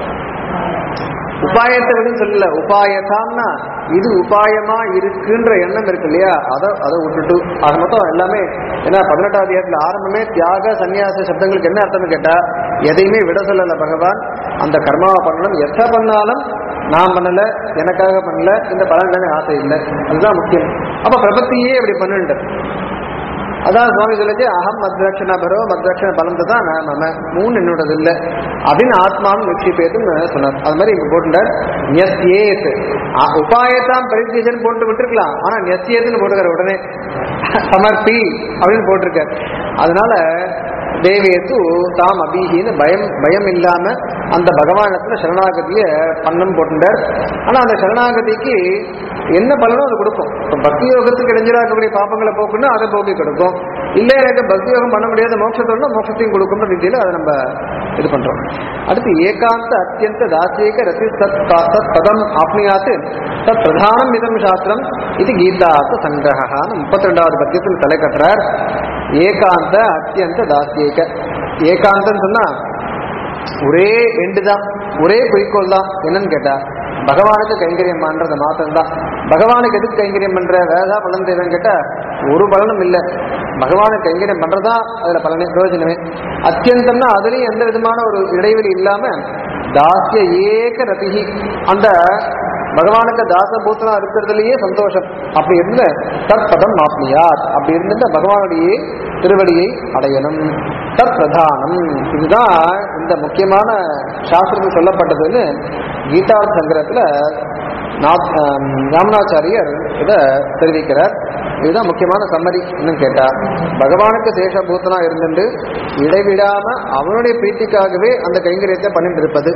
உபாயத்தை விடும் சொல்லல உபாயத்தாம்னா இது உபாயமா இருக்குன்ற எண்ணம் இருக்கு இல்லையா அதை அதை விட்டுட்டு ஆக மொத்தம் எல்லாமே ஏன்னா பதினெட்டாவது அத்தியாயத்துல ஆரம்பமே தியாக சந்நியாச சப்தங்களுக்கு என்ன அர்த்தம்னு கேட்டா எதையுமே விட சொல்லல பகவான் அந்த கர்மாவை பண்ணணும் எத்த பண்ணாலும் நான் பண்ணல எனக்காக பண்ணல இந்த பலன் தானே ஆசை இல்லை அதுதான் முக்கியம் அப்ப பிரபத்தியே அப்படி பண்ணுண்டு அதான் சுவாமி சொல்லுச்சு அகம் மத்ரக்ஷண பரோ மத்ரக்ஷண பலந்து தான் நான் மம மூணு என்னோடது இல்லை அப்படின்னு ஆத்மாவும் நிச்சயிப்பேதுன்னு சொன்னார் அது மாதிரி இங்க போட்டுட்டார் நெஸ்யேத் உபாயத்தாம் பரித்தேஜன் போட்டு விட்டுருக்கலாம் ஆனா நெஸ்யேத்துன்னு போட்டுக்கார் உடனே சமர்ப்பி அப்படின்னு போட்டிருக்கார் அதனால தேவேத்து தாம் அபிஹின்னு பயம் பயம் இல்லாம அந்த பகவானத்துல சரணாகதிய பண்ணம் போட்டுட்டார் ஆனா அந்த சரணாகதிக்கு என்ன பலனோ அது கொடுக்கும் இப்ப பக்தி யோகத்துக்கு இடைஞ்சலா இருக்கக்கூடிய பாப்பங்களை போக்குன்னா அதை போக்கி கொடுக்கும் இல்ல எனக்கு பக்தி யோகம் பண்ண முடியாத மோட்சத்தோட மோட்சத்தையும் கொடுக்கும்ன்ற ரீதியில அதை நம்ம இது பண்றோம் அடுத்து ஏகாந்த அத்தியந்த தாசியக ரசி சத் ப- சத் பதம் ஆப்னியாத்து தத் பிரதானம் இதம் சாஸ்திரம் இது கீதார்த்த சங்கிரகான்னு முப்பத்தி ரெண்டாவது பத்தியத்தில் தலை கட்டுறார் ஏகாந்த அத்தியந்த தாசியக ஏகாந்தம் சொன்னா ஒரே எண்டு தான் ஒரே குறிக்கோள் தான் என்னன்னு கேட்டா பகவானுக்கு கைங்கரியம் பண்றது மாத்திரம் தான் பகவானுக்கு எதுக்கு கைங்கரியம் பண்ற வேதா பலன் தேவைன்னு கேட்டா ஒரு பலனும் இல்லை பகவானுக்கு கைங்கரியம் பண்றதா அதுல பலனே பிரயோஜனமே அத்தியந்தம்னா அதுலயும் எந்த விதமான ஒரு இடைவெளி இல்லாம தாசிய ஏக ரதிகி அந்த பகவானுக்கு தாசபூத்தனா இருக்கிறதுலயே சந்தோஷம் அப்படி இருந்த தற்பதம் மாப்னியார் அப்படி இருந்த பகவானுடைய திருவடியை அடையணும் தத் பிரதானம் இதுதான் இந்த முக்கியமான சாஸ்திரத்தில் சொல்லப்பட்டதுன்னு கீதார்த்த சங்கரத்துல நாத்- ஆம், ராமனாச்சாரியர் இதை தெரிவிக்கிறார் இதுதான் முக்கியமான சம்மரி என்னன்னு கேட்டா பகவானுக்கு தேசபூத்தனா இருந்துட்டு இடைவிடாம அவனுடைய பிரீத்திக்காகவே அந்த கைங்கரியத்தை பண்ணிட்டு இருப்பது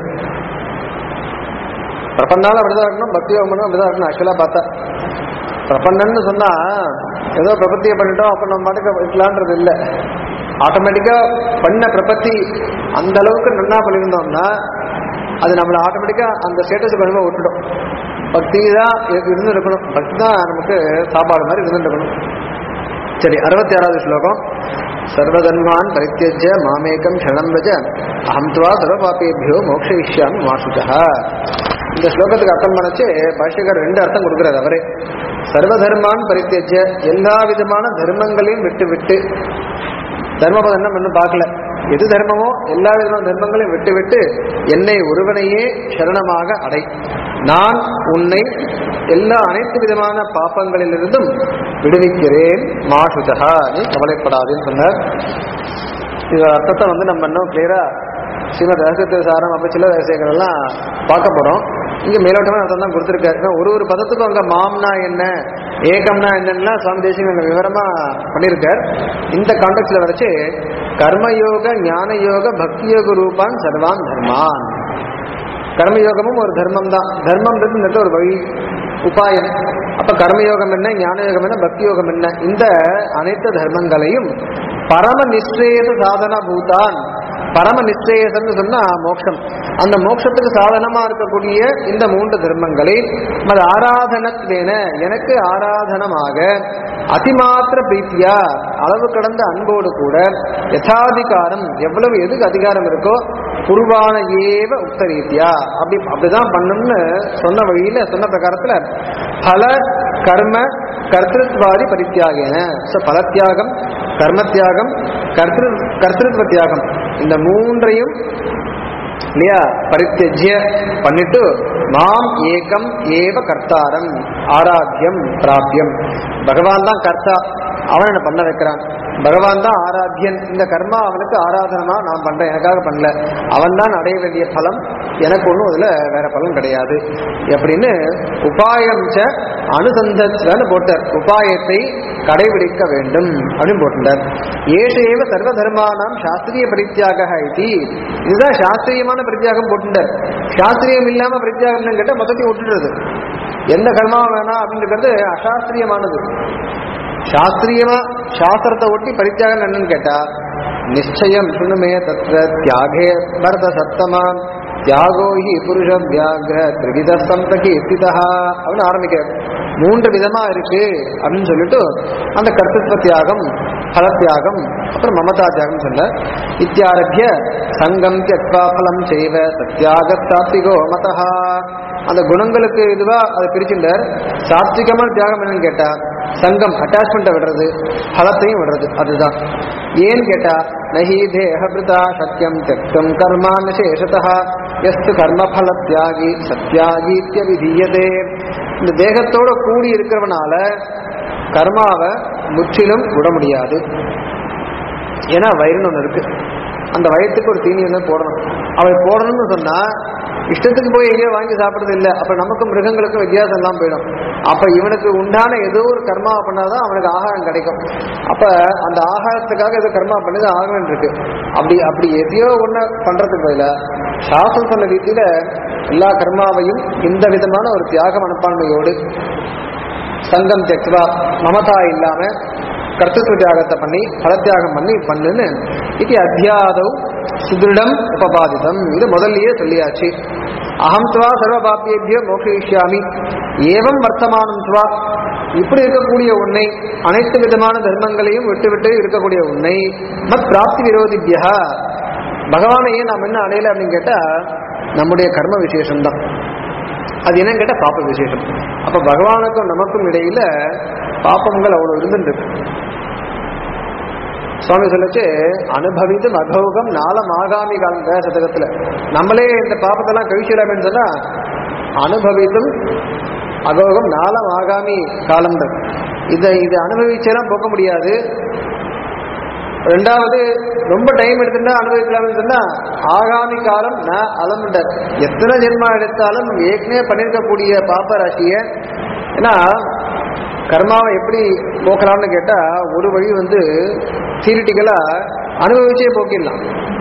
பிரபன்னாலும் அப்படிதான் இருக்கணும் பக்தி யோகமும் அப்படிதான் இருக்கணும் ஆக்சுவலா பார்த்தா பிரபன்னன்னு சொன்னா ஏதோ பிரபத்தியை பண்ணிட்டோம் அப்ப நம்ம பாட்டுக்கு இருக்கலான்றது இல்லை ஆட்டோமேட்டிக்கா பண்ண பிரபத்தி அந்த அளவுக்கு நன்னா பண்ணியிருந்தோம்னா அது நம்மள ஆட்டோமேட்டிக்கா அந்த ஸ்டேட்டஸ் கொண்டு விட்டுடும் பக்தி தான் இருந்து இருக்கணும் பக்தி தான் நமக்கு சாப்பாடு மாதிரி இருந்து இருக்கணும் சரி அறுபத்தி ஆறாவது ஸ்லோகம் சர்வதன்மான் பரித்தியஜ மாமேகம் சரணம் வஜ அகம் துவா சர்வபாபேபியோ மோக்ஷயிஷ்யாமி மாசுதா இந்த ஸ்லோகத்துக்கு அர்த்தம் பண்ணச்சு பாஷ்யகர் ரெண்டு அர்த்தம் கொடுக்கிறார் அவரே சர்வதர்மான் பரித்தியஜ எல்லா விதமான தர்மங்களையும் விட்டு விட்டு தர்மபதம் என்ன பண்ணு பார்க்கல எது தர்மமோ எல்லா விதமான தர்மங்களையும் விட்டு விட்டு என்னை ஒருவனையே சரணமாக அடை நான் உன்னை எல்லா அனைத்து விதமான பாப்பங்களிலிருந்தும் விடுவிக்கிறேன் மாசுதா நீ கவலைப்படாதுன்னு சொன்னார் இது அர்த்தத்தை வந்து நம்ம இன்னும் கிளியரா ஸ்ரீமத் ரகசியத்தை சாரம் அப்ப சில ரகசியங்கள் எல்லாம் பார்க்க போறோம் இங்க மேலோட்டமா அர்த்தம் தான் கொடுத்துருக்காரு ஏன்னா ஒரு ஒரு பதத்துக்கும் அங்க மாம்னா என்ன ஏகம்னா என்னன்னா சுவாமி தேசியம் அங்க விவரமா பண்ணியிருக்கார் இந்த கான்டெக்ட்ல வரைச்சு கர்மயோக ஞான யோக பக்தி யோக ரூபான் சர்வான் தர்மான் கர்மயோகமும் ஒரு தர்மம் தான் தர்மம்ன்றது ஒரு வழி உபாயம் அப்ப கர்மயோகம் என்ன ஞான யோகம் என்ன பக்தி யோகம் என்ன இந்த அனைத்து தர்மங்களையும் பரம நிச்சயத சாதன பூதான் பரம நிச்சயசன்னு சொன்னா மோட்சம் அந்த மோட்சத்துக்கு சாதனமா இருக்கக்கூடிய இந்த மூன்று தர்மங்களை மது ஆராதனத்வேன எனக்கு ஆராதனமாக அதிமாத்திர பிரீத்தியா அளவு கடந்த அன்போடு கூட யதாதிகாரம் எவ்வளவு எதுக்கு அதிகாரம் இருக்கோ குருவான ஏவ உக்த ரீதியா அப்படி அப்படிதான் பண்ணணும்னு சொன்ன வழியில சொன்ன பிரகாரத்துல பல கர்ம கர்த்திருத்வாதி பரித்தியாகேன ஸோ பலத்தியாகம் கர்மத்தியாகம் கர்த்திரு கர்த்திருத்வ தியாகம் இந்த மூன்றையும் இல்லையா பரித்தியஜ்ய பண்ணிட்டு மாம் ஏகம் ஏவ கர்த்தாரம் ஆராத்தியம் பிராபியம் பகவான் தான் கர்த்தா அவன் என்ன பண்ண வைக்கிறான் பகவான் தான் ஆராத்தியன் இந்த கர்மா அவனுக்கு ஆராதனமா நான் பண்றேன் எனக்காக பண்ணல அவன் தான் அடைய வேண்டிய பலம் எனக்கு ஒன்றும் அதுல வேற பலன் கிடையாது அப்படின்னு உபாயம் ச அனுசந்தன்னு போட்டார் உபாயத்தை கடைபிடிக்க வேண்டும் அப்படின்னு போட்டுட்டார் ஏஷேவ சர்வ தர்மானாம் சாஸ்திரிய பரித்தியாக இது இதுதான் சாஸ்திரியமான பரித்தியாகம் போட்டுட்டார் சாஸ்திரியம் இல்லாம பரித்தியாகம் கேட்டால் மொத்தத்தையும் விட்டுடுறது எந்த கர்மாவும் வேணாம் அப்படின்றது அசாஸ்திரியமானது சாஸ்திரியமா சாஸ்திரத்தை ஒட்டி பரித்தியாகம் என்னன்னு கேட்டா நிச்சயம் சுணுமே தத்ர தியாகே பரத சத்தமான் தியாகோ ஹி புருஷ வியாகிர திரிவித சந்தகி ஸ்திதா அப்படின்னு ஆரம்பிக்கிறார் மூன்று விதமா இருக்கு அப்படின்னு சொல்லிட்டு அந்த கர்த்தத்வ தியாகம் பல தியாகம் அப்புறம் மமதா தியாகம் சொல்ல இத்தியாரபிய சங்கம் தியக்வா பலம் செய்வ சத்தியாக சாத்விகோ மதஹா அந்த குணங்களுக்கு இதுவா அதை பிரிச்சுட்டார் சாத்விகமான தியாகம் என்னன்னு கேட்டா சங்கம் அட்டாச்மெண்ட்டை விடுறது பலத்தையும் விடுறது அதுதான் ஏன்னு கேட்டா நஹி தேகபிருதா சத்தியம் தியக்தம் கர்மான சேஷதா எஸ்து கர்மபல தியாகி சத்யாகீத்திய விதீயதே இந்த தேகத்தோட கூடி இருக்கிறவனால கர்மாவை முற்றிலும் விட முடியாது ஏன்னா வயிறுன்னு ஒன்று இருக்கு அந்த வயிற்றுக்கு ஒரு தீனி வந்து போடணும் அவன் போடணும்னு சொன்னா இஷ்டத்துக்கு போய் எங்கேயோ வாங்கி சாப்பிடுறது இல்லை அப்ப நமக்கும் மிருகங்களுக்கும் வித்தியாசம் எல்லாம் போயிடும் அப்ப இவனுக்கு உண்டான ஏதோ ஒரு கர்மா பண்ணாதான் அவனுக்கு ஆகாரம் கிடைக்கும் அப்ப அந்த ஆகாரத்துக்காக ஏதோ கர்மா பண்ணி ஆகணும் இருக்கு அப்படி அப்படி எதையோ ஒண்ணு பண்றதுக்கு பதிலா சாஸ்திரம் சொன்ன ரீதியில எல்லா கர்மாவையும் இந்த விதமான ஒரு தியாக மனப்பான்மையோடு சங்கம் தெக்வா மமதா இல்லாம கர்த்தத்துவ தியாகத்தை பண்ணி பலத்தியாகம் பண்ணி பண்ணுன்னு இது அத்தியாதவ் சுதிருடம் உபபாதிதம் இது முதல்லயே சொல்லியாச்சு அகம் துவா சர்வ பாப்பியேபியோ மோக்ஷயிஷ்யாமி ஏவம் வர்த்தமானம் துவா இப்படி இருக்கக்கூடிய உன்னை அனைத்து விதமான தர்மங்களையும் விட்டுவிட்டு இருக்கக்கூடிய உன்னை மத் பிராப்தி விரோதிபியா பகவானையே நாம் என்ன அடையல அப்படின்னு கேட்டா நம்முடைய கர்ம விசேஷம் தான் அது என்னன்னு கேட்டா பாப்ப விசேஷம் அப்ப பகவானுக்கும் நமக்கும் இடையில பாப்பங்கள் அவ்வளவு இருந்துருக்கு சுவாமி சொல்லச்சு அனுபவித்து அகௌகம் நாளம் ஆகாமி காலம் சதகத்துல நம்மளே இந்த பாப்பத்தெல்லாம் கழிச்சிடலாம்னு சொன்னா அனுபவித்தும் அகோகம் நாளம் ஆகாமி காலம் இதை இதை அனுபவிச்செல்லாம் போக்க முடியாது ரெண்டாவது ரொம்ப டைம் எடுத்துட்டா அனுபவிக்கலாம்னு சொன்னா ஆகாமி காலம் நான் அலமுண்டர் எத்தனை ஜென்மா எடுத்தாலும் ஏற்கனவே பண்ணியிருக்கக்கூடிய பாப்ப ராசிய ஏன்னா கர்மாவை எப்படி போக்கலாம்னு கேட்டா ஒரு வழி வந்து தியரிட்டிக்கலா அனுபவிச்சே போக்கிடலாம்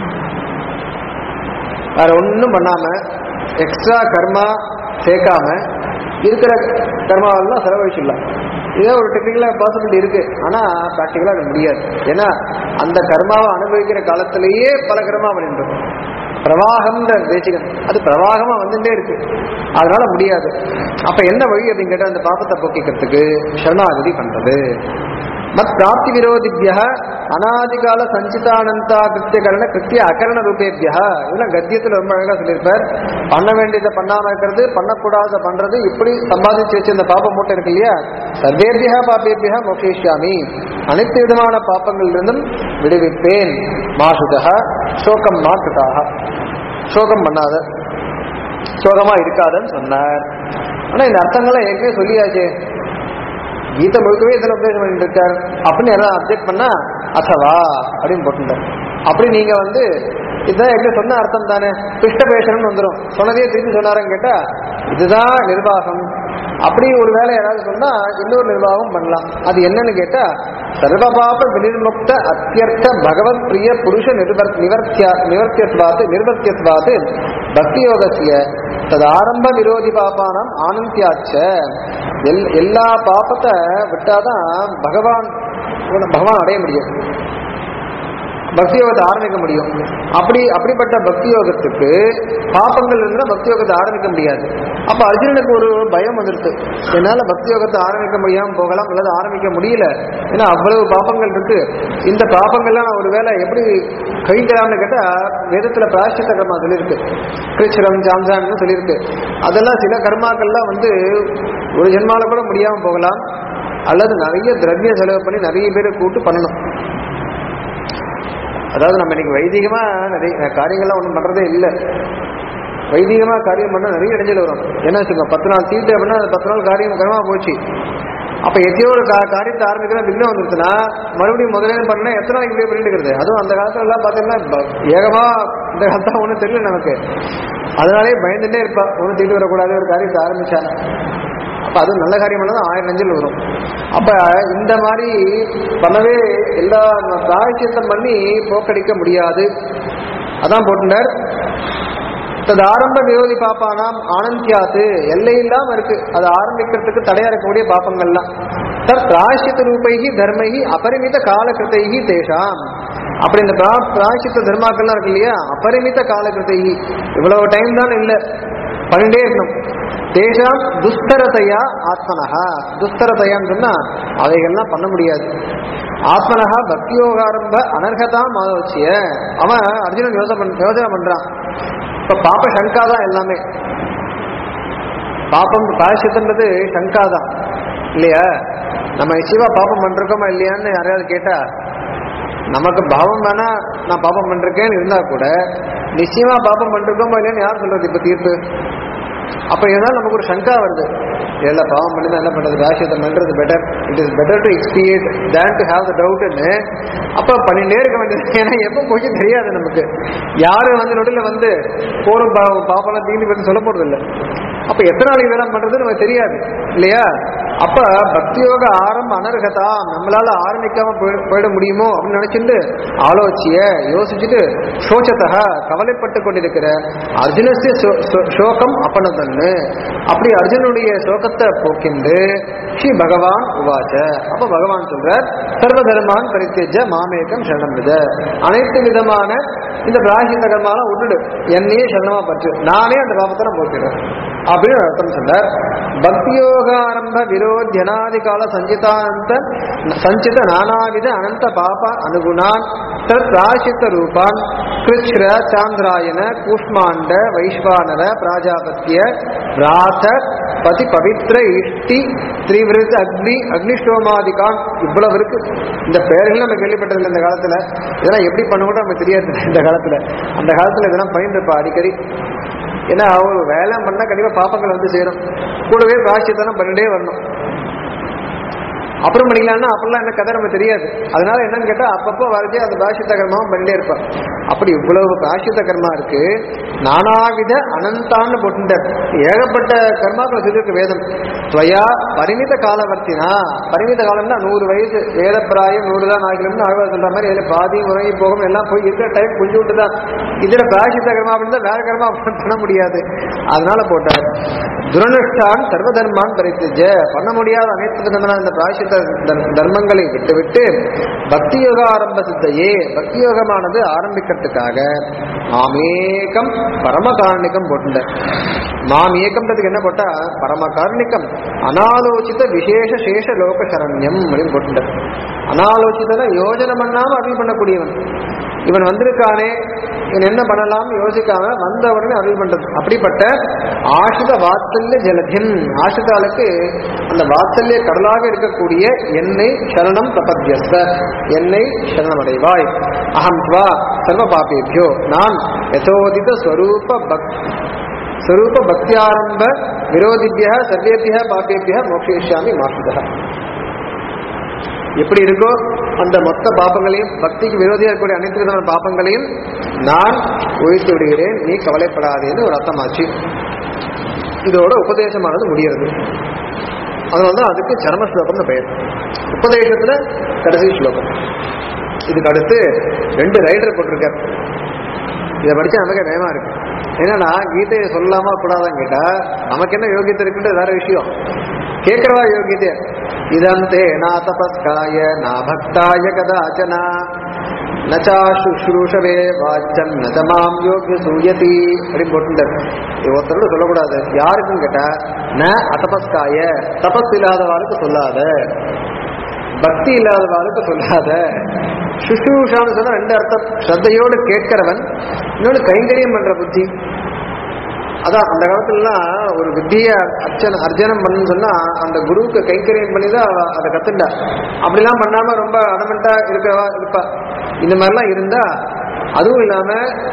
வேற ஒன்றும் பண்ணாம எக்ஸ்ட்ரா கர்மா சேர்க்காம இருக்கிற கர்மாவெல்லாம் செலவழிச்சிடலாம் இதே ஒரு டெக்னிக்கலாக பாசிபிலிட்டி இருக்கு ஆனா ப்ராக்டிக்கலாக அது முடியாது ஏன்னா அந்த கர்மாவை அனுபவிக்கிற காலத்திலேயே பல கர்மா பண்ணிட்டு பிரவாகம்ன்ற பேச்சுகள் அது பிரவாகமா வந்துட்டே இருக்கு அதனால முடியாது அப்ப என்ன வழி அப்படின்னு கேட்டா அந்த பாப்பத்தை போக்கிக்கிறதுக்கு சரணாகதி பண்றது மத் பிராப்தி விரோதிபிய அனாதிகால சஞ்சிதானந்தா கிருத்தியகரண கிருத்திய அகரண ரூபேபியா இதெல்லாம் கத்தியத்தில் ரொம்ப அழகா சொல்லியிருப்பார் பண்ண வேண்டியதை பண்ணாம இருக்கிறது பண்ணக்கூடாத பண்றது இப்படி சம்பாதிச்சு வச்ச இந்த பாப்ப மூட்டை இருக்கு இல்லையா சர்வேபியா பாப்பேபியா மோகேஷ்யாமி அனைத்து விதமான பாப்பங்களிலிருந்தும் விடுவிப்பேன் மாசுதா சோகம் மாற்றுதாக சோகம் பண்ணாத சோகமா இருக்காதன்னு சொன்னார் ஆனா இந்த அர்த்தங்களை ஏற்கனவே சொல்லியாச்சே கீதை முழுக்கவே இதில் உபதேசம் பண்ணிட்டு இருக்கார் அப்படின்னு யாராவது அப்டேட் பண்ணா அசவா அப்படின்னு போட்டுட்டார் அப்படி நீங்க வந்து இதுதான் எப்படி சொன்ன அர்த்தம் தானே பிஷ்ட பேசணும்னு வந்துடும் சொன்னதே திருப்பி சொன்னாருன்னு கேட்டா இதுதான் நிர்வாகம் அப்படி ஒரு வேலை யாராவது சொன்னா இன்னொரு நிர்வாகம் பண்ணலாம் அது என்னன்னு கேட்டா சர்வபாப வினிர்முக்த அத்தியர்த்த பகவத் பிரிய புருஷ நிர்வர் நிவர்த்திய நிவர்த்தியத்வாது நிர்வர்த்தியத்வாது பக்தி யோகசிய தது ஆரம்ப விரோதி பாப்பானம் ஆனந்தியாச்ச எல் எல்லா பாப்பத்தை விட்டாதான் பகவான் பகவான் அடைய முடியும் பக்தி யோகத்தை ஆரம்பிக்க முடியும் அப்படி அப்படிப்பட்ட பக்தி யோகத்துக்கு பாப்பங்கள் இருந்தால் பக்தி யோகத்தை ஆரம்பிக்க முடியாது அப்ப அர்ஜுனனுக்கு ஒரு பயம் வந்துருச்சு என்னால பக்தி யோகத்தை ஆரம்பிக்க முடியாம போகலாம் அல்லது ஆரம்பிக்க முடியல ஏன்னா அவ்வளவு பாப்பங்கள் இருக்கு இந்த பாப்பங்கள்லாம் நான் ஒரு வேலை எப்படி கழிக்கலாம்னு கேட்டா வேதத்துல பிராயஷ்டித்த கர்மா சொல்லியிருக்கு கிருஷ்ணம் ஜாம்சான்னு சொல்லியிருக்கு அதெல்லாம் சில கர்மாக்கள்லாம் வந்து ஒரு ஜென்மால கூட முடியாம போகலாம் அல்லது நிறைய திரவிய செலவு பண்ணி நிறைய பேரை கூட்டு பண்ணணும் அதாவது நம்ம இன்னைக்கு வைதிகமா நிறைய காரியங்கள்லாம் ஒன்றும் பண்றதே இல்லை வைதிகமா காரியம் பண்ணா நிறைய இடைஞ்சல் வரும் என்ன வச்சுக்கோ பத்து நாள் தீட்டு அப்படின்னா அது பத்து நாள் காரியம் கரமா போச்சு அப்ப எத்தையோ ஒரு கா- காரியத்தை ஆரம்பிக்கிற விக்னம் வந்துருச்சுன்னா மறுபடியும் முதல்ல பண்ணா எத்தனை நாளைக்கு இப்படியே பண்ணிட்டு இருக்கிறது அதுவும் அந்த காலத்துல எல்லாம் பாத்தீங்கன்னா ப- ஏகமா இந்த காலத்தான் ஒண்ணும் தெரியல நமக்கு அதனாலே பயந்துட்டே இருப்பா ஒன்றும் தீட்டு வரக்கூடாது ஒரு காரியத்தை ஆரம்பிச்சா அப்ப அது நல்ல காரியம் தான் ஆயிரம் நெஞ்சில் வரும் அப்ப இந்த மாதிரி பண்ணவே எல்லா பிராயச்சித்தம் பண்ணி போக்கடிக்க முடியாது அதான் போட்டுனர் தது ஆரம்ப விரோதி பாப்பானாம் ஆனந்தியாத்து எல்லை இல்லாம இருக்கு அது ஆரம்பிக்கிறதுக்கு தடையா இருக்கக்கூடிய பாப்பங்கள்லாம் தர் பிராயசித்த ரூபைகி தர்மைகி அபரிமித காலகிருத்தைகி தேஷாம் அப்படி இந்த பிரா- பிராயசித்த தர்மாக்கள்லாம் இருக்கு இல்லையா அபரிமித காலகிருத்தைகி இவ்வளவு டைம் தான் இல்லை பண்ணிட்டே இருக்கணும் தேஷாம் துஸ்தரதையா ஆத்மனஹா துஸ்தரதையான்னு சொன்னா அவைகள்லாம் பண்ண முடியாது ஆத்மனஹா பக்தியோகாரம்ப அனர்ஹதாம் ஆலோசிய அவன் அர்ஜுனன் யோசனை பண் யோசனை பண்றான் இப்ப பாப்ப சங்கா தான் எல்லாமே பாப்பம் பாயசத்துன்றது சங்கா தான் இல்லையா நம்ம நிச்சயமா பாப்பம் பண்றோமா இல்லையான்னு யாரையாவது கேட்டா நமக்கு பாவம் வேணா நான் பாப்பம் பண்றேன்னு இருந்தா கூட நிச்சயமா பாப்பம் பண்றோமா இல்லையான்னு யார் சொல்றது இப்ப தீர்ப்பு அப்ப ஏதாவது நமக்கு ஒரு சங்கா வருது எல்லாம் பாவம் பண்ணி என்ன பண்றது ராசியத்தை பண்றது better it is better to experiment than to have the டவுட்னு அப்ப பண்ணிட்டே இருக்க வேண்டியது ஏன்னா எப்போ கொஞ்சம் தெரியாது நமக்கு யாரும் வந்து நொடியில் வந்து போரும் பாவம் பாப்பெல்லாம் தீனி பற்றி சொல்ல போறது இல்லை அப்ப எத்தனை நாளைக்கு இதெல்லாம் பண்றது நமக்கு தெரியாது இல்லையா அப்ப பக்தியோக ஆரம்ப அனர்ஹதா நம்மளால ஆரம்பிக்காம போய்- போயிட முடியுமோ அப்படின்னு நினைச்சிட்டு ஆலோசிய யோசிச்சுட்டு சோச்சத்தக கவலைப்பட்டு கொண்டிருக்கிற அர்ஜுனஸ்ய சோ- சோ- சோகம் அப்பனதன்னு அப்படி அர்ஜுனுடைய சோகத்தை போக்கிண்டு ஸ்ரீ பகவான் உவாச்ச அப்ப பகவான் சொல்றார் சர்வ தர்மான் பரித்தேஜ மாமேகம் சரணம் வித அனைத்து விதமான இந்த பிராகித கர்மாலாம் விட்டுடு என்னையே சரணமா பற்று நானே அந்த பாபத்தை நான் போக்கிறேன் அப்படின்னு அர்த்தம் சொல்றார் பக்தியோகாரம்ப விரோத்தியனாதி கால சஞ்சிதானந்த சஞ்சித நானாவித அனந்த பாப அனுகுணான் தத் பிராசித்த ரூபான் கிருஷ்ர சாந்திராயன கூஷ்மாண்ட வைஸ்வானர பிராஜாபத்திய ராத பதி பவித்ர இஷ்டி திரிவிருத்த அக்னி அக்னிஷ்டோமாதிகான் இவ்வளவு இருக்கு இந்த பெயர்கள் நம்ம கேள்விப்பட்டதில்லை இந்த காலத்துல இதெல்லாம் எப்படி பண்ண கூட நமக்கு தெரியாது இந்த காலத்துல அந்த காலத்துல இதெல்லாம் பயந்துருப்பா அடிக்கடி ஏன்னா ஒரு வேலை பண்ணா கண்டிப்பா பாப்பங்கள் வந்து சேரும் கூடவே பிராட்சித்தனம் பண்ணிட்டே வரணும் அப்புறம் பண்ணிக்கலாம்னா அப்பெல்லாம் என்ன கதை நமக்கு தெரியாது அதனால என்னன்னு கேட்டா அப்பப்போ வரதே அந்த பிராஷித்த கர்மாவும் பண்ணிட்டே இருப்பான் அப்படி இவ்வளவு பிராஷித்த கர்மா இருக்கு நானாவித அனந்தான்னு போட்டுட்டார் ஏகப்பட்ட கர்மாக்கள் சொல்லியிருக்கு வேதம் துவயா பரிமித காலவர்த்தினா பரிமித காலம்னா நூறு வயசு வேத பிராயம் நூறு தான் ஆகிலும்னு ஆழ்வார் சொல்ற மாதிரி இதுல பாதி முறை போகும் எல்லாம் போய் இருக்கிற டைம் கொஞ்சம் விட்டு தான் இதுல பிராஷித்த கர்மா அப்படின்னா வேற கர்மா பண்ண முடியாது அதனால போட்டார் துரனுஷ்டான் சர்வ தர்மான் பரித்தஜ பண்ண முடியாத அனைத்து விதமான இந்த பிராயசித்த தர்- தர்மங்களை விட்டுவிட்டு பக்தி யோக ஆரம்ப சித்தையே பக்தி யோகமானது ஆரம்பிக்கிறதுக்காக மாமேகம் பரமகாரணிகம் போட்டுட்ட மாமேகம்ன்றதுக்கு என்ன போட்டா பரமகாரணிகம் அனாலோசித விசேஷ சேஷ லோக சரண்யம் அப்படின்னு போட்டுட்ட அனாலோசிதன யோஜனை பண்ணாம அருள் பண்ணக்கூடியவன் இவன் வந்திருக்கானே இவன் என்ன பண்ணலாம் யோசிக்காம வந்த உடனே அருள் பண்றது அப்படிப்பட்ட ஆசிரித வாத்சல்ய ஜலதின் ஆசிரிதாளுக்கு அந்த வாத்சல்ய கடலாக இருக்கக்கூடிய என்னை சரணம் பிரபத்யஸ்த என்னை சரணமடைவாய் அகம் துவா சர்வ பாபேபியோ நான் யசோதித ஸ்வரூப பக் ஸ்வரூப பக்தியாரம்ப விரோதிபிய சர்வேபிய பாபேபிய மோக்ஷயிஷ்யாமி மாசுதா எப்படி இருக்கோ அந்த மொத்த பாப்பங்களையும் பக்திக்கு விரோதியா இருக்கக்கூடிய அனைத்து விதமான பாப்பங்களையும் நான் ஒழித்து விடுகிறேன் நீ கவலைப்படாதேன்னு ஒரு அர்த்தமாச்சு இதோட உபதேசமானது முடிகிறது அதனால தான் அதுக்கு சரம ஸ்லோகம்னு பெயர் உபதேசத்துல கடைசி ஸ்லோகம் இதுக்கு அடுத்து ரெண்டு ரைடர் போட்டிருக்கார் இதை படிச்சா நமக்கு பயமா இருக்கு என்னன்னா கீதையை சொல்லாமா கூடாதான்னு கேட்டா நமக்கு என்ன யோகியத்தை இருக்குன்றது வேற விஷயம் கேட்கிறவா யோகியத்தை இதந்தே நா தபஸ்காய நா பக்தாய கதாச்சனா நச்சா சுஷ்ரூஷவே வாச்சம் நதமாம் யோகிய சூயதி அப்படின்னு போட்டுட்டார் இது ஒருத்தரோட சொல்லக்கூடாது யாருக்கும் கேட்டா ந அதபஸ்காய தபஸ் இல்லாதவாளுக்கு சொல்லாத பக்தி இல்லாதவாளுக்கு சொல்லாத சுஷ்ரூஷான்னு சொன்னா ரெண்டு அர்த்தம் ஸ்ரத்தையோடு கேட்கிறவன் இன்னொன்று கைங்கரியம் பண்ற புத்தி அதான் அந்த காலத்துலலாம் ஒரு வித்திய அர்ச்சன அர்ஜனம் பண்ணு சொன்னா அந்த குருவுக்கு கைங்கரியம் பண்ணி தான் அவ அதை கத்துண்டா அப்படிலாம் பண்ணாம ரொம்ப அடமெண்டா இருக்கவா இருப்பா இந்த மாதிரிலாம் இருந்தா அதுவும் இல்லாம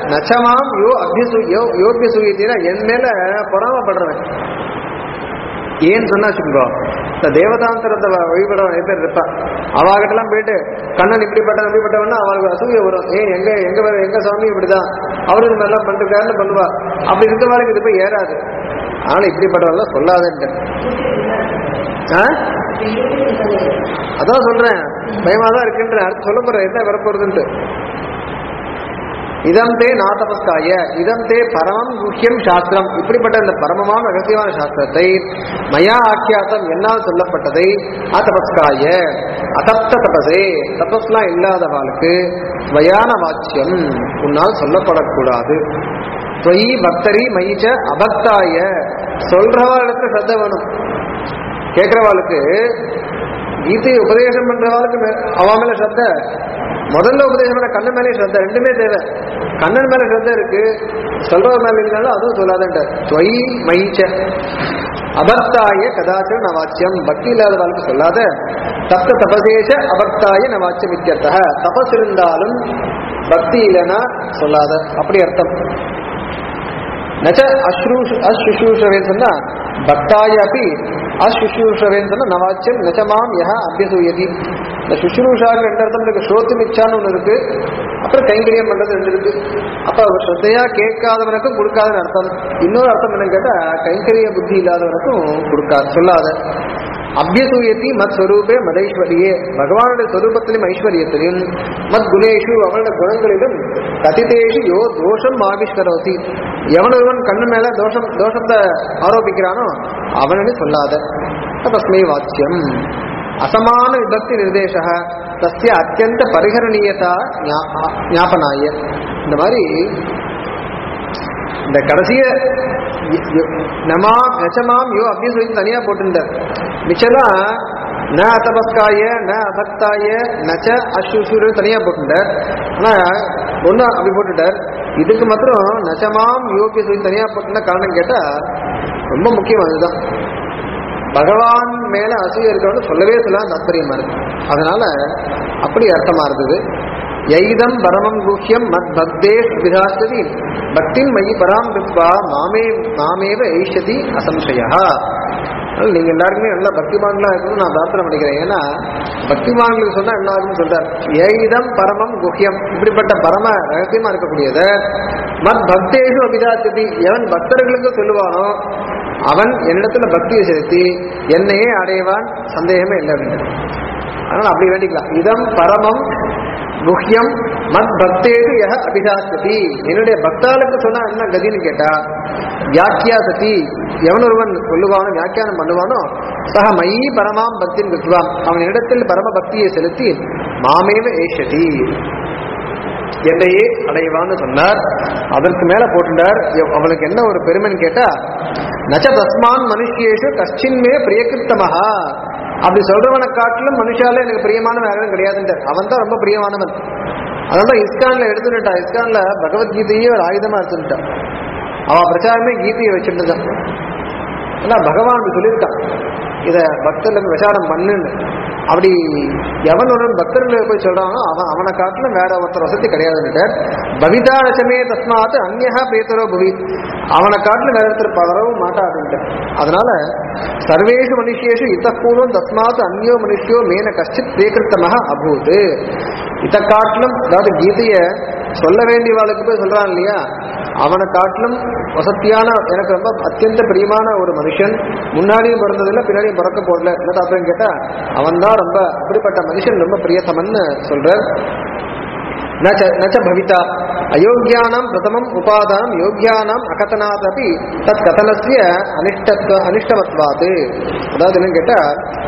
நச்சமாம் யோ அபியசு யோ யோபிய சூயத்தினா என் மேல பொறாமப்படுறவன் ஏன்னு சொன்னா வச்சுக்கோ இந்த தேவதாந்தரத்தை வ- வழிபட நிறைய பேர் இருப்பா அவாகிட்டலாம் போயிட்டு கண்ணன் இப்படிப்பட்ட இப்படிப்பட்டவன்னா அவளுக்கு அசூய வரும் ஏன் எங்க எங்க வர- எங்க சுவாமி இப்படிதான் அவரு இந்த மாதிரிலாம் பண்ணிருக்காருன்னு பண்ணுவா அப்படி இருக்கிறவளுக்கு இது போய் ஏறாது ஆனா இப்படிப்பட்டவெல்லாம் சொல்லாதேன்ட்டு ஆ? அதான் சொல்றேன் பயமா தான் இருக்குன்ற அடுத்து சொல்ல போறேன் என்ன வரப்போறதுன்ட்டு இதம் தே நாதபஸ்காய இதம் தே பரமம் முக்கியம் சாஸ்திரம் இப்படிப்பட்ட இந்த பரமமான ரகசியமான சாஸ்திரத்தை மயா ஆக்கியாசம் என்னால் சொல்லப்பட்டதை அதபஸ்காய அதப்த தபசே தபஸ்லாம் இல்லாதவாளுக்கு ஸ்வயான வாச்சியம் உன்னால் சொல்லப்படக்கூடாது தொயி பக்தரி மயிச்ச அபக்தாய சொல்றவாளுக்கு சத்த வேணும் கேட்கிறவாளுக்கு கீதை உபதேசம் பண்றவாளுக்கு மே- அவ மேல ஸ்ரத்த முதல்ல உபதேசம் பண்ண கண்ணன் மேலே ஸ்ரத்த ரெண்டுமே தேவை கண்ணன் மேல ஸ்ரத்த இருக்கு சொல்றவ மேல இருந்தாலும் அதுவும் சொல்லாதன்ற துவை மயிச்ச அபக்தாய கதாச்ச நவாச்சியம் பக்தி இல்லாத வாழ்க்கை சொல்லாத தப்த தபசேஷ அபக்தாய நவாச்சியம் இத்தியர்த்தக தபஸ் இருந்தாலும் பக்தி இல்லைன்னா சொல்லாத அப்படி அர்த்தம் நச்ச அஸ்ரூஷ் அசுஷூஷவேன்னு சொன்னா பக்தாய அப்படி அசுஷூஷவேன்னு சொன்னா நவாச்சியம் நச்சமாம் யஹ அபியசூயதி இந்த சுஷ்ரூஷாக்கு ரெண்டு அர்த்தம் இருக்கு ஸ்ரோத்து மிச்சான்னு ஒன்று இருக்கு அப்புறம் கைங்கரியம் பண்றது ரெண்டு இருக்கு அப்ப ஸ்ரத்தையா கேட்காதவனுக்கும் கொடுக்காதுன்னு அர்த்தம் இன்னொரு அர்த்தம் என்னன்னு கேட்டா கைங்கரிய புத்தி இல்லாதவனுக்கும் கொடுக்காது சொல்லாத அபியசூயத்தி மத் ஸ்வரூபே மதைஸ்வரியே பகவானுடைய ஸ்வரூபத்திலும் ஐஸ்வர்யத்திலும் மத் குணேஷு அவனுடைய குணங்களிலும் கதிதேஷு யோ தோஷம் ஆவிஷ்கரோசி எவனொருவன் கண்ணு மேல தோஷம் தோஷத்தை ஆரோபிக்கிறானோ அவனு சொல்லாத தஸ்மை வாச்சியம் அசமான விபக்தி நிர்தேச தஸ்ய அத்தியந்த பரிகரணீயதா ஞா- ஞாபனாய இந்த மாதிரி இந்த கடைசிய ய- ய- நமாம் நச்சமாம் யோ அப்படின்னு சொல்லி தனியா போட்டிருந்தார் மிச்சலாம் ந அத்தபஸ்காய ந அபக்தாய நச்ச அசுசுரு தனியா போட்டிருந்தார் ஆனா ஒண்ணு அப்படி போட்டுட்டார் இதுக்கு மாத்திரம் நச்சமாம் யோபி சொல்லி தனியா போட்டுனா காரணம் கேட்டா ரொம்ப முக்கியம் அதுதான் பகவான் மேல அசூய இருக்கவனு சொல்லவே சொல்ல தாத்பரியமா இருக்கு அதனால அப்படி அர்த்தமா இருந்தது எய்தம் பரமம் குஹ்யம் மத் பக்தே விதாஸ்ததி பக்தின் மயி பராம் கிருத்வா மாமே மாமேவ எய்ஷதி அசம்சயா அதனால நீங்க எல்லாருக்குமே நல்ல பக்திமான்களா இருக்கணும்னு நான் பிரார்த்தனை பண்ணிக்கிறேன் ஏன்னா பக்திமான்களுக்கு சொன்னா என்ன ஆகும்னு சொல்றார் ஏதம் பரமம் குஹ்யம் இப்படிப்பட்ட பரம ரகசியமா இருக்கக்கூடியத மத் பக்தேஷு அபிதாசதி எவன் பக்தர்களுக்கு சொல்லுவானோ அவன் என்னிடத்துல பக்தியை செலுத்தி என்னையே அடைவான் சந்தேகமே இல்லை அப்படின்னு அதனால அப்படி வேண்டிக்கலாம் இதம் பரமம் குஹ்யம் மத் பக்தேது யஹ அபிதாசதி என்னுடைய பக்தாளுக்கு சொன்னா என்ன கதின்னு கேட்டா வியாக்கியா சதி எவனொருவன் சொல்லுவானோ வியாக்கியானம் பண்ணுவானோ சக மயி பரமாம் பக்தின் கிருத்வாம் அவன் இடத்தில் பரம பக்தியை செலுத்தி மாமேவ ஏஷதி என்னையே அடைவான்னு சொன்னார் அதற்கு மேல போட்டுட்டார் எவ்- அவனுக்கு என்ன ஒரு பெருமைன்னு கேட்டா நச்ச தஸ்மான் மனுஷியேஷு கஷ்டின்மே பிரியகிருத்தமஹா அப்படி சொல்றவனை காட்டிலும் மனுஷால எனக்கு பிரியமானவன் யாரும் கிடையாதுன்றார் அவன் தான் ரொம்ப பிரியமானவன் அதனால இஸ்கான்ல எடுத்துட்டான் இஸ்கான்ல பகவத்கீதையே ஒரு ஆயுதமா எடுத்துட்டான் அவன் பிரச்சாரமே கீதையை வச்சுட்டு தான் ஏன்னா பகவான் அப்படி சொல்லியிருக்கான் இதை பக்தர்களுக்கு விசாரம் பண்ணுன்னு அப்படி எவன் ஒரு பக்தர்கள் போய் சொல்றானோ அவன் அவனை காட்டிலும் வேற ஒருத்தர் வசதி கிடையாதுன்னு பவிதா ரசமே தஸ்மாத் அந்நகா பேத்தரோ புவி அவனை காட்டிலும் வேற ஒருத்தர் பரவும் மாட்டாதுன்ட்டு அதனால சர்வேஷு மனுஷேஷு இத்தப்பூர்வம் தஸ்மாத் அந்நியோ மனுஷியோ மேன கஷ்டித் பிரேகிருத்தமாக அபூத் இத காட்டிலும் அதாவது கீதைய சொல்ல வேண்டியவாளுக்கு போய் சொல்றான் இல்லையா அவனை காட்டிலும் வசத்தியான எனக்கு ரொம்ப அத்தியந்த பிரியமான ஒரு மனுஷன் முன்னாடியும் பிறந்ததில்லை பின்னாடியும் பிறக்க போடல என்ன தாப்பம் கேட்டா அவன் தான் ரொம்ப அப்படிப்பட்ட மனுஷன் ரொம்ப பிரியத்தமன்னு சொல்ற நச்ச நச்ச பவிதா அயோக்கியானாம் பிரதமம் உபாதானம் யோக்கியானாம் அகதனாதபி தத் கதனஸ்ய அனிஷ்டத்வ அனிஷ்டவத்வாது அதாவது என்னன்னு கேட்டா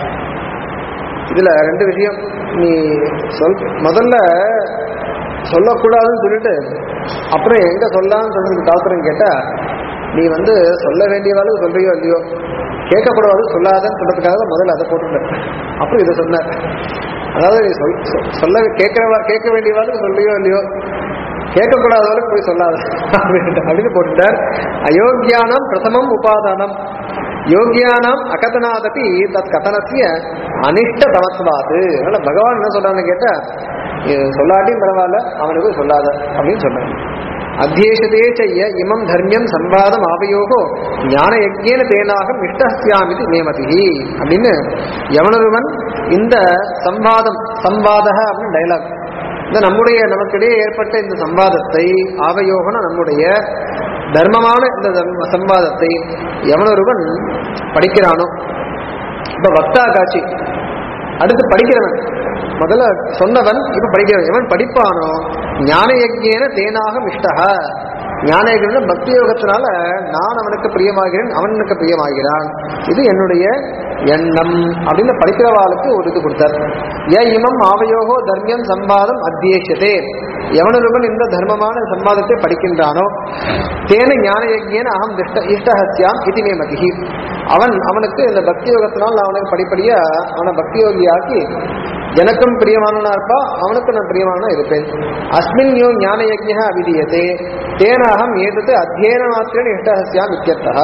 இதுல ரெண்டு விஷயம் நீ சொல் முதல்ல சொல்லக்கூடாதுன்னு சொல்லிட்டு அப்புறம் எங்க சொல்லலாம்னு சொல்றதுக்கு தாத்திரம் கேட்டா நீ வந்து சொல்ல வேண்டியவாளுக்கு சொல்றியோ இல்லையோ கேட்கக்கூடாது சொல்லாதன்னு சொல்றதுக்காக தான் முதல்ல அதை போட்டுட்டேன் அப்புறம் இதை சொன்னார் அதாவது நீ சொல் சொ- சொல்ல கேட்கிறவா கேட்க வேண்டியவாளுக்கு சொல்றியோ இல்லையோ கேட்கக்கூடாதவளுக்கு போய் சொல்லாத அப்படின்ட்டு அப்படின்னு போட்டுட்டார் அயோக்கியானம் பிரதமம் உபாதானம் யோகியானாம் அகதனாதபி தத் கதனசிய அனிஷ்ட தமத்வாது அதனால பகவான் என்ன சொல்றான்னு கேட்டா இது சொல்லாட்டியும் பரவாயில்ல அவனுக்கு சொல்லாத அப்படின்னு சொன்னாங்க அத்தியேஷதே செய்ய இமம் தர்மியம் சம்வாதம் ஆவையோகோ ஞான யஜ்யேன தேனாகம் இஷ்டஸ்யாமிதி நேமதிஹி அப்படின்னு எவனொருவன் இந்த சம்வாதம் சம்வாதக அப்படின்னு டைலாக் இந்த நம்முடைய நமக்கிடையே ஏற்பட்ட இந்த சம்வாதத்தை ஆவயோகன நம்முடைய தர்மமான இந்த தர்ம சம்வாதத்தை எவனொருவன் படிக்கிறானோ இப்ப வக்தா காட்சி அடுத்து படிக்கிறவன் முதல்ல சொன்னவன் இப்ப படிக்கிறவன் எவன் படிப்பானோ ஞான யஜ்யேன தேனாக இஷ்டக ஞான யஜ்யம் பக்தி யோகத்தினால நான் அவனுக்கு பிரியமாகிறேன் அவன் எனக்கு பிரியமாகிறான் இது என்னுடைய எண்ணம் அப்படின்னு படிக்கிறவாளுக்கு ஒரு இது கொடுத்தார் ஏ இமம் ஆவயோகோ தர்மியம் சம்பாதம் அத்தியேஷதே எவனொருவன் இந்த தர்மமான சம்பாதத்தை படிக்கின்றானோ தேன ஞான யஜ்யேன அகம் திஷ்ட இஷ்டஹஸ்யாம் இது மே மதிஹி அவன் அவனுக்கு இந்த பக்தி யோகத்தினால் நான் அவனுக்கு படிப்படியா அவனை பக்தி யோகியாக்கி எனக்கும் பிரியமானவனா இருப்பா அவனுக்கு நான் பிரியமானவனா இருப்பேன் அஸ்மின் யோ ஞான யஜ்யா அபிதீயத்தே தேன அகம் ஏதத்து அத்தியன மாத்திரேன இஷ்டஹஸ்யாம் இத்தியர்த்தா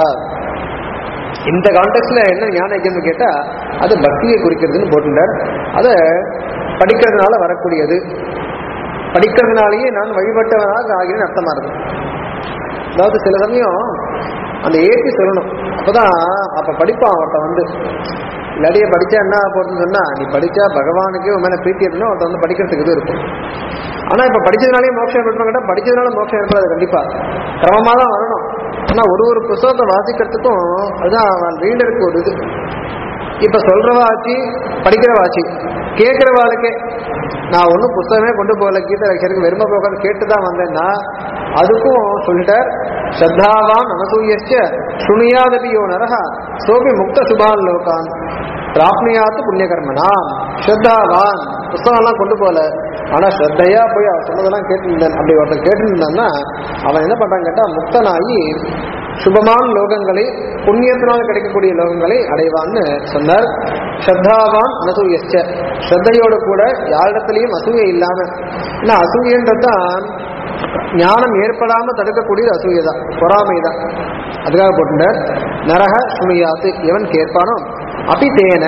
இந்த கான்டெக்ட்ல என்ன ஞான யஜ்யம்னு கேட்டா அது பக்தியை குறிக்கிறதுன்னு போட்டுட்டார் அதை படிக்கிறதுனால வரக்கூடியது படிக்கிறதுனாலேயே நான் வழிபட்டவனாக ஆகிறேன் அர்த்தமா இருக்கு அதாவது சில சமயம் அந்த ஏற்றி சொல்லணும் அப்பதான் அப்ப படிப்பான் அவர்கிட்ட வந்து இல்லாட்டிய படிச்சா என்ன போறதுன்னு சொன்னா நீ படிச்சா பகவானுக்கே உன் மேல பிரீத்தி இருந்தா அவர்கிட்ட வந்து படிக்கிறதுக்கு இது இருக்கும் ஆனா இப்ப படிச்சதுனாலே மோட்சம் ஏற்படுமா கேட்டா படிச்சதுனால மோட்சம் ஏற்படாது கண்டிப்பா கிரமமா தான் வரணும் ஆனா ஒரு ஒரு புஸ்தகத்தை வாசிக்கிறதுக்கும் அதுதான் அவன் ரீடருக்கு ஒரு இது இப்ப சொல்றவாச்சு படிக்கிறவாச்சு கேட்கிறவாளுக்கே நான் ஒன்றும் புஸ்தகமே கொண்டு போகல கீதை வைக்கிறதுக்கு வெறும போக கேட்டு தான் வந்தேன்னா அதுக்கும் சொல்லிட்டார் ஸ்ரத்தாவான் அனசூயச்ச சுனியாதபியோ நரஹ சோபி முக்த சுபான் லோகான் பிராப்னியாத்து புண்ணியகர்மனா ஸ்ரத்தாவான் புஸ்தகம்லாம் கொண்டு போகல ஆனா ஸ்ரத்தையா போய் அவன் சொன்னதெல்லாம் கேட்டுருந்தேன் அப்படி ஒருத்தன் கேட்டுருந்தான்னா அவன் என்ன பண்றான் கேட்டா முக்தனாகி சுபமான லோகங்களை புண்ணியத்தினால் கிடைக்கக்கூடிய லோகங்களை அடைவான்னு சொன்னார் ஸ்ரத்தாவான் அனசூயச்ச ஸ்ரத்தையோடு கூட யாரிடத்திலையும் அசூய இல்லாம ஏன்னா அசூயன்றதுதான் ஞானம் ஏற்படாம தடுக்கக்கூடியது அசூயை தான் பொறாமை தான் அதுக்காக போட்டுட்டார் நரக சுமையாத்து எவன் கேட்பானோ அபி தேன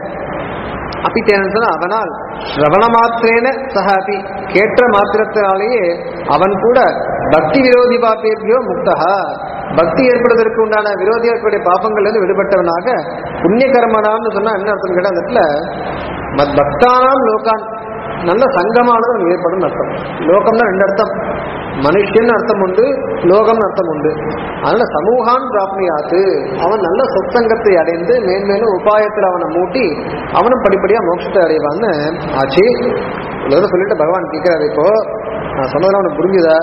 அபி தேன சொன்னா அவனால் ஸ்ரவண மாத்திரேன சக அபி கேட்ட மாத்திரத்தினாலேயே அவன் கூட பக்தி விரோதி பாப்பேபியோ முக்தகா பக்தி ஏற்படுவதற்கு உண்டான விரோதியா இருக்கக்கூடிய பாப்பங்கள்ல இருந்து விடுபட்டவனாக புண்ணிய கர்மனான்னு சொன்னா என்ன அர்த்தம் கேட்டா அந்த இடத்துல மத் பக்தானாம் லோகான் நல்ல சங்கமானது அவனுக்கு ஏற்படும் அர்த்தம் லோகம்னா ரெண்டு அர்த்தம் மனுஷன் அர்த்தம் உண்டு லோகம் அர்த்தம் உண்டு அதனால சமூகான் பிராப்னியாத்து அவன் நல்ல சத்சங்கத்தை அடைந்து மேன்மேலும் உபாயத்தில் அவனை மூட்டி அவனும் படிப்படியா மோட்சத்தை அடைவான்னு ஆச்சு இவ்வளவு சொல்லிட்டு பகவான் கேட்கிறாரு இப்போ நான் சொன்னதெல்லாம் உனக்கு புரிஞ்சுதா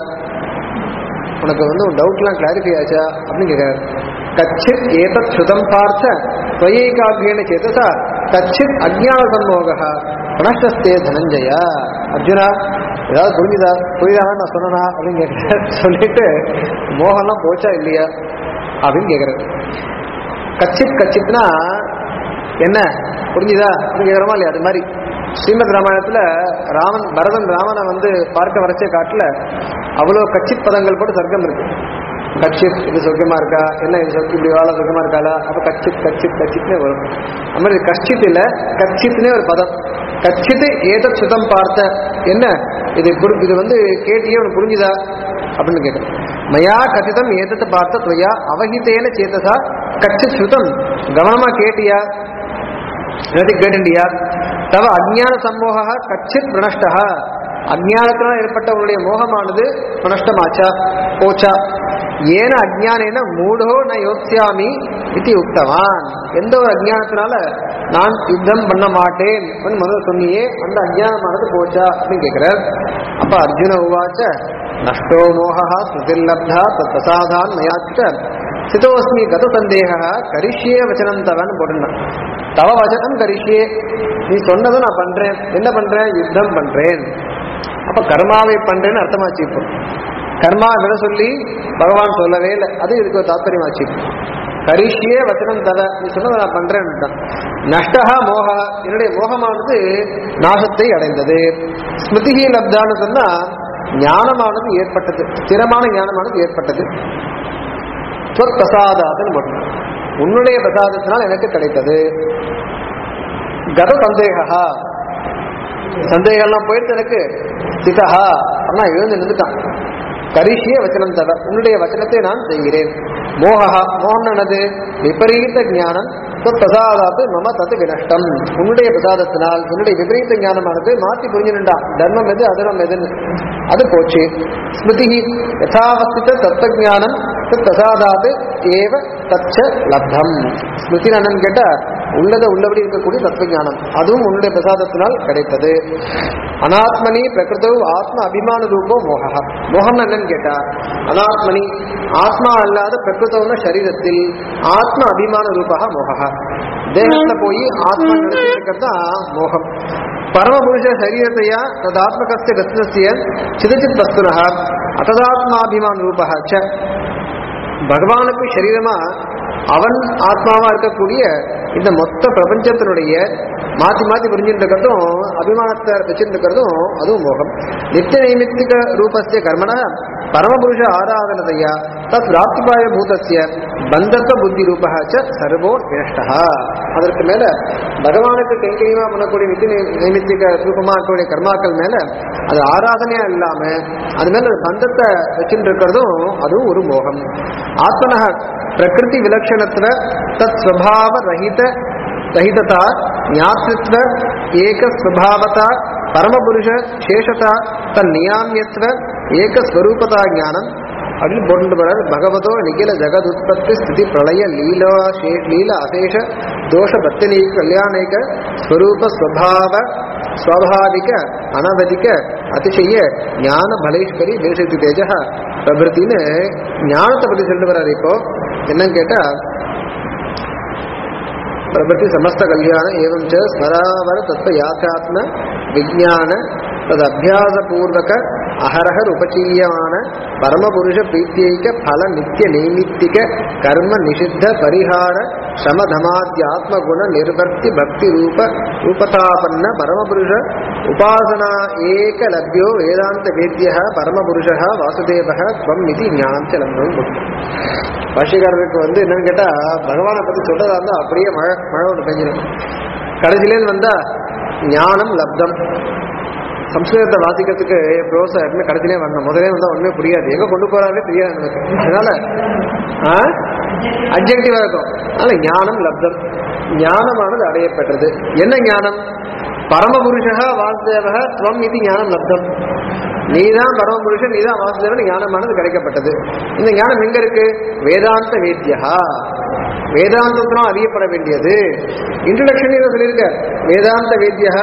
உனக்கு வந்து உன் டவுட்லாம் கிளாரிஃபை ஆச்சா அப்படின்னு கேட்கிறாரு கச்சித் ஏதத் சுதம் பார்த்த ஸ்வயைகாகியன சேதசா கச்சித் அஜ்ஞான சம்மோக பிரணஷ்டஸ்தே தனஞ்சய அர்ஜுனா ஏதாவது புரிஞ்சுதா புரியுதா நான் சொன்னனா அப்படின்னு கேட்கிறார் சொல்லிட்டு மோகம்லாம் போச்சா இல்லையா அப்படின்னு கேட்கிறாரு கச்சித் கச்சித்னா என்ன புரிஞ்சுதா அப்படின்னு கேட்கிறோமா இல்லையா அது மாதிரி ஸ்ரீமத் ராமாயணத்துல ராமன் பரதன் ராமனை வந்து பார்க்க வரைச்ச காட்டுல அவ்வளோ கச்சித் பதங்கள் போட்டு சர்க்கம் இருக்கு கச்சித் இது சொர்க்கமா இருக்கா என்ன இது சொர்க்கம் இப்படி வாழ சொர்க்கமா இருக்காளா அப்ப கச்சித் கச்சித் கச்சித்னே வரும் அது மாதிரி கஷ்டித் இல்ல கச்சித்னே ஒரு பதம் கச்சித் ஏத சுதம் பார்த்த என்ன இது புரி- இது வந்து கேட்டியே உனக்கு புரிஞ்சுதா அப்படின்னு கேட்கிறேன் மயா கச்சிதம் ஏதத்தை பார்த்த துவயா அவஹிதேன சேத்தசா கச்சித் சுதம் கவனமா கேட்டியா இல்லாட்டி கேட்டுண்டியா தவ அஜ்ஞான சம்மோக கச்சித் பிரணஷ்டா அஜ்ஞானத்தினால் ஏற்பட்ட உன்னுடைய மோகமானது பிரணஷ்டமாச்சா போச்சா ஏன அஜ்ஞானேன மூடோ ந யோசியாமி இது உக்தவான் எந்த ஒரு அஜ்ஞானத்தினால நான் யுத்தம் பண்ண மாட்டேன் அப்படின்னு முதல்ல சொன்னியே அந்த அஜ்ஞானமானது போச்சா அப்படின்னு கேட்கிறார் அப்ப அர்ஜுன உவாச்ச நஷ்டோ மோகா ஸ்ருதிர்லப்தா தத்பிரசாதான் மயாச்சிட்ட சிதோஸ்மி கத சந்தேக கரிஷ்யே வச்சனம் தவன்னு போட்டுருந்தான் தவ வச்சனம் கரிஷ்யே நீ சொன்னதை நான் பண்றேன் என்ன பண்றேன் யுத்தம் பண்றேன் அப்ப கர்மாவை பண்றேன்னு அர்த்தமாச்சு இப்போ கர்மா விட சொல்லி பகவான் சொல்லவே இல்லை அது இதுக்கு ஒரு தாத்பரியமாச்சு கரிஷ்யே வச்சனம் தவ நீ சொன்னதை நான் பண்றேன்னு நஷ்டா மோகா என்னுடைய மோகமானது நாசத்தை அடைந்தது ஸ்மிருதிகி லப்தான்னு சொன்னா ஞானமானது ஏற்பட்டது ஸ்திரமான ஞானமானது ஏற்பட்டது சொற் பிரசாதாதன் மட்டும் உன்னுடைய பிரசாதத்தினால் எனக்கு கிடைத்தது கத சந்தேகா சந்தேகம்லாம் போயிட்டு எனக்கு சிதஹா அப்படின்னா எழுந்து நின்றுட்டான் கரிஷிய வச்சனம் தவ உன்னுடைய வச்சனத்தை நான் செய்கிறேன் மோகா மோகனது விபரீத ஞானம் பிரசாதாத்து மம தத்து வினஷ்டம் உன்னுடைய பிரசாதத்தினால் என்னுடைய விபரீத ஞானமானது மாற்றி புரிஞ்சுனுண்டா தர்மம் எது அதர்மம் எதுன்னு அது போச்சு ஸ்மிருதி யதாவஸ்தித தத்துவஞானம் பிரசாதாது ஏவ தச்ச லப்தம் ஸ்மிருதி என்னன்னு கேட்டா உள்ளத உள்ளபடி இருக்கக்கூடிய தத்துவஞானம் அதுவும் உன்னுடைய பிரசாதத்தினால் கிடைத்தது அனாத்மனி பிரகிருதவு ஆத்ம அபிமான ரூபோ மோகா மோகம் என்னன்னு கேட்டா அனாத்மனி ஆத்மா அல்லாத பிரகிருதவன சரீரத்தில் ஆத்ம அபிமான ரூபா மோகா தேகத்துல போய் ஆத்மா நினைச்சிருக்கிறது தான் மோகம் பரமபுருஷ சரீரத்தையா ததாத்மகஸ்ய ரத்னஸ்ய சிதச்சித் வஸ்துனः அத்ததாத்மாபிமான ரூபா ச பகவானுக்கு சரீரமா அவன் ஆத்மாவா இருக்கக்கூடிய இந்த மொத்த பிரபஞ்சத்தினுடைய மாத்தி மாத்தி புரிஞ்சுட்டு இருக்கிறதும் அபிமானத்தை வச்சுட்டு இருக்கிறதும் அதுவும் மோகம் நித்திய நைமித்திக ரூபஸ்ய கர்மண பரமபுருஷ ஆராதனதையா தத் பிராப்திபாய பூதஸ்ய பந்தத்த புத்தி ரூபா ச சர்வோ வினஷ்டா அதற்கு மேல பகவானுக்கு கைங்கரியமா பண்ணக்கூடிய நித்திய நை- நைமித்திக ரூபமா இருக்கக்கூடிய கர்மாக்கள் மேல அது ஆராதனையா இல்லாம அது மேல ஒரு பந்தத்தை வச்சுட்டு இருக்கிறதும் அதுவும் ஒரு மோகம் ஆத்மனः பிரகிருதி விலட்சணத்துவ தத் ஸ்வபாவ ரஹித ரஹிததா ஞாத்திருத்வ ஏக ஸ்வபாவதா பரமபுருஷ சேஷதா தன் நியாமியத்துவ ஏக ஸ்வரூபதா ஞானம் அப்படின்னு போட்டு போறாரு பகவதோ நிகில ஜெகத் உற்பத்தி ஸ்திதி பிரளய லீலா சே- லீல அசேஷ தோஷ பத்தினீக கல்யாணிக ஸ்வரூப ஸ்வபாவ ஸ்வாபாவிக அனவதிக அதிசய ஞான பலேஸ்வரி தேசத்து தேஜ பிரபிருத்தின்னு ஞானத்தை பத்தி சொல்லிட்டு வர்றாரு இப்போ என்னன்னு கேட்டா பிரபத்தி சமஸ்த கல்யாண ஏவம் ச ஸ்மராவர தத்துவ யாத்தாத்ம விஜான தது அபியாச பூர்வக அகரஹர் உபச்சீயமான பரமபுருஷ பிரீத்தியைக பல நித்திய நைமித்திக கர்ம நிஷித்த பரிகார சமதமாத்யாத்ம குண நிர்வர்த்தி பக்தி ரூப ரூபதாபன்ன பரமபுருஷ உபாசனா ஏக லப்யோ வேதாந்த வேத்திய பரமபுருஷ வாசுதேவ துவம் இது ஞானம் லப்னம் பாஷிகாரருக்கு வந்து என்னன்னு கேட்டா பகவானை பத்தி சொல்றதா இருந்தா அப்படியே மழை மழை ஒன்று பெஞ்சிடும் கடைசியிலேருந்து வந்தா ஞானம் லப்தம் சம்ஸ்கிருதத்தை வாசிக்கிறதுக்கு ப்ரோச எப்பவுமே கடைசியிலே வரணும் முதலே வந்தா ஒண்ணுமே புரியாது எங்க கொண்டு போறாலே தெரியாது நமக்கு அதனால அப்ஜெக்டிவா இருக்கும் அதனால ஞானம் லப்தம் ஞானமானது அடையப்பெற்றது என்ன ஞானம் பரமபுருஷா வாசுதேவ துவம் இது ஞானம் லப்தம் நீதான் பரமபுருஷன் நீதான் வாசுதேவன் ஞானமானது கிடைக்கப்பட்டது இந்த ஞானம் எங்க இருக்கு வேதாந்த வேத்தியா வேதாந்தத்தினால் அறியப்பட வேண்டியது இன்ட்ரடக்ஷன் சொல்லியிருக்க வேதாந்த வேத்தியா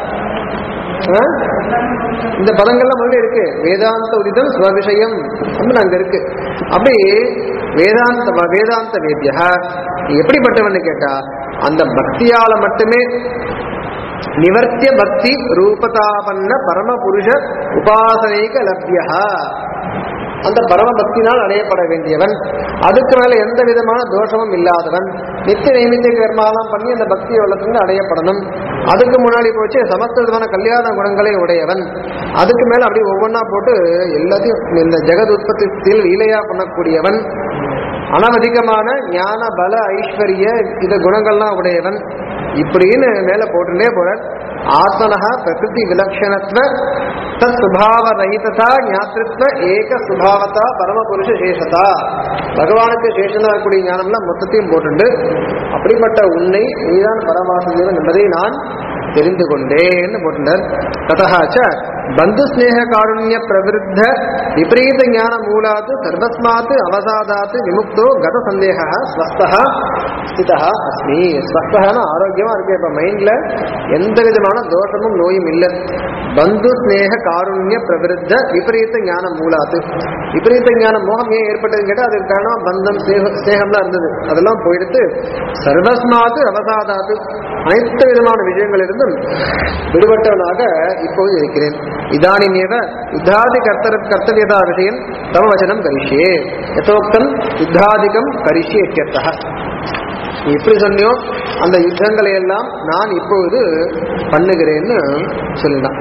ஆ? இந்த பதங்கள்லாம் முதல்ல இருக்கு வேதாந்த உதிதம் ஸ்வவிஷயம் அப்படின்னு அங்க இருக்கு அப்படி வேதாந்த வேதாந்த வேத்தியா எப்படிப்பட்டவன்னு கேட்டா அந்த பக்தியால மட்டுமே நிவர்த்திய பக்தி ரூபதாபன்ன பரமபுருஷ உபாசனைக லப்யா அந்த பரம பக்தினால் அடையப்பட வேண்டியவன் அதுக்கு மேல எந்த விதமான தோஷமும் இல்லாதவன் நித்திய நைமித்திய கர்மாலாம் பண்ணி அந்த பக்தி வளர்த்து அடையப்படணும் அதுக்கு முன்னாடி போச்சு சமஸ்த விதமான கல்யாண குணங்களை உடையவன் அதுக்கு மேல அப்படி ஒவ்வொன்றா போட்டு எல்லாத்தையும் இந்த ஜெகத் உற்பத்தியில் லீலையா பண்ணக்கூடியவன் அனவதிகமான ஞான பல ஐஸ்வர்ய இந்த குணங்கள்லாம் உடையவன் இப்படின்னு மேல போட்டுட்டே போற ஆத்மனः பிரகிருதி விலக்ஷணத்துவ தத் சுபாவ ரஹிததா ஞாத்திருத்வ ஏக சுபாவதா பரமபுருஷ சேஷதா பகவானுக்கு சேஷனா இருக்கக்கூடிய ஞானம்லாம் மொத்தத்தையும் போட்டுண்டு அப்படிப்பட்ட உன்னை நீதான் பரமாசிரியன் என்பதை நான் தெரிந்து கொண்டேன்னு போட்டுட்டார் ததா பந்து ஸ்நேக காருண்ய பிரவிருத்த விபரீத ஞான மூலாத் சர்வஸ்மாத் அவசாதாத் விமுக்தோ கத சந்தேக ஸ்வஸ்தா ஸ்திதா அஸ்மி ஸ்வஸ்தகனா ஆரோக்கியமா இருக்கு இப்ப மைண்ட்ல எந்த விதமான தோஷமும் நோயும் இல்லை பந்து ஸ்நேக காருண்ய பிரவிருத்த விபரீத ஞான மூலாத் விபரீத ஞான மோகம் ஏன் ஏற்பட்டதுன்னு கேட்டா அதுக்கு காரணம் பந்தம் ஸ்நேக- ஸ்நேகம்லாம் இருந்தது அதெல்லாம் போயிடுத்து சர்வஸ்மாத் அவசாதாத் அனைத்து விதமான விஷயங்களிலிருந்தும் விடுபட்டவனாக இப்போது இருக்கிறேன் இதானிமேவ யுத்தாதி கர்த்தர கர்த்தவியதா விஷயம் தம வச்சனம் கரிஷ்யே யதோக்தம் யுத்தாதிகம் கரிஷ்யே இத்தியர்த்தः நீ எப்படி சொன்னியோ அந்த யுத்தங்களை எல்லாம் நான் இப்பொழுது பண்ணுகிறேன்னு சொல்லினான்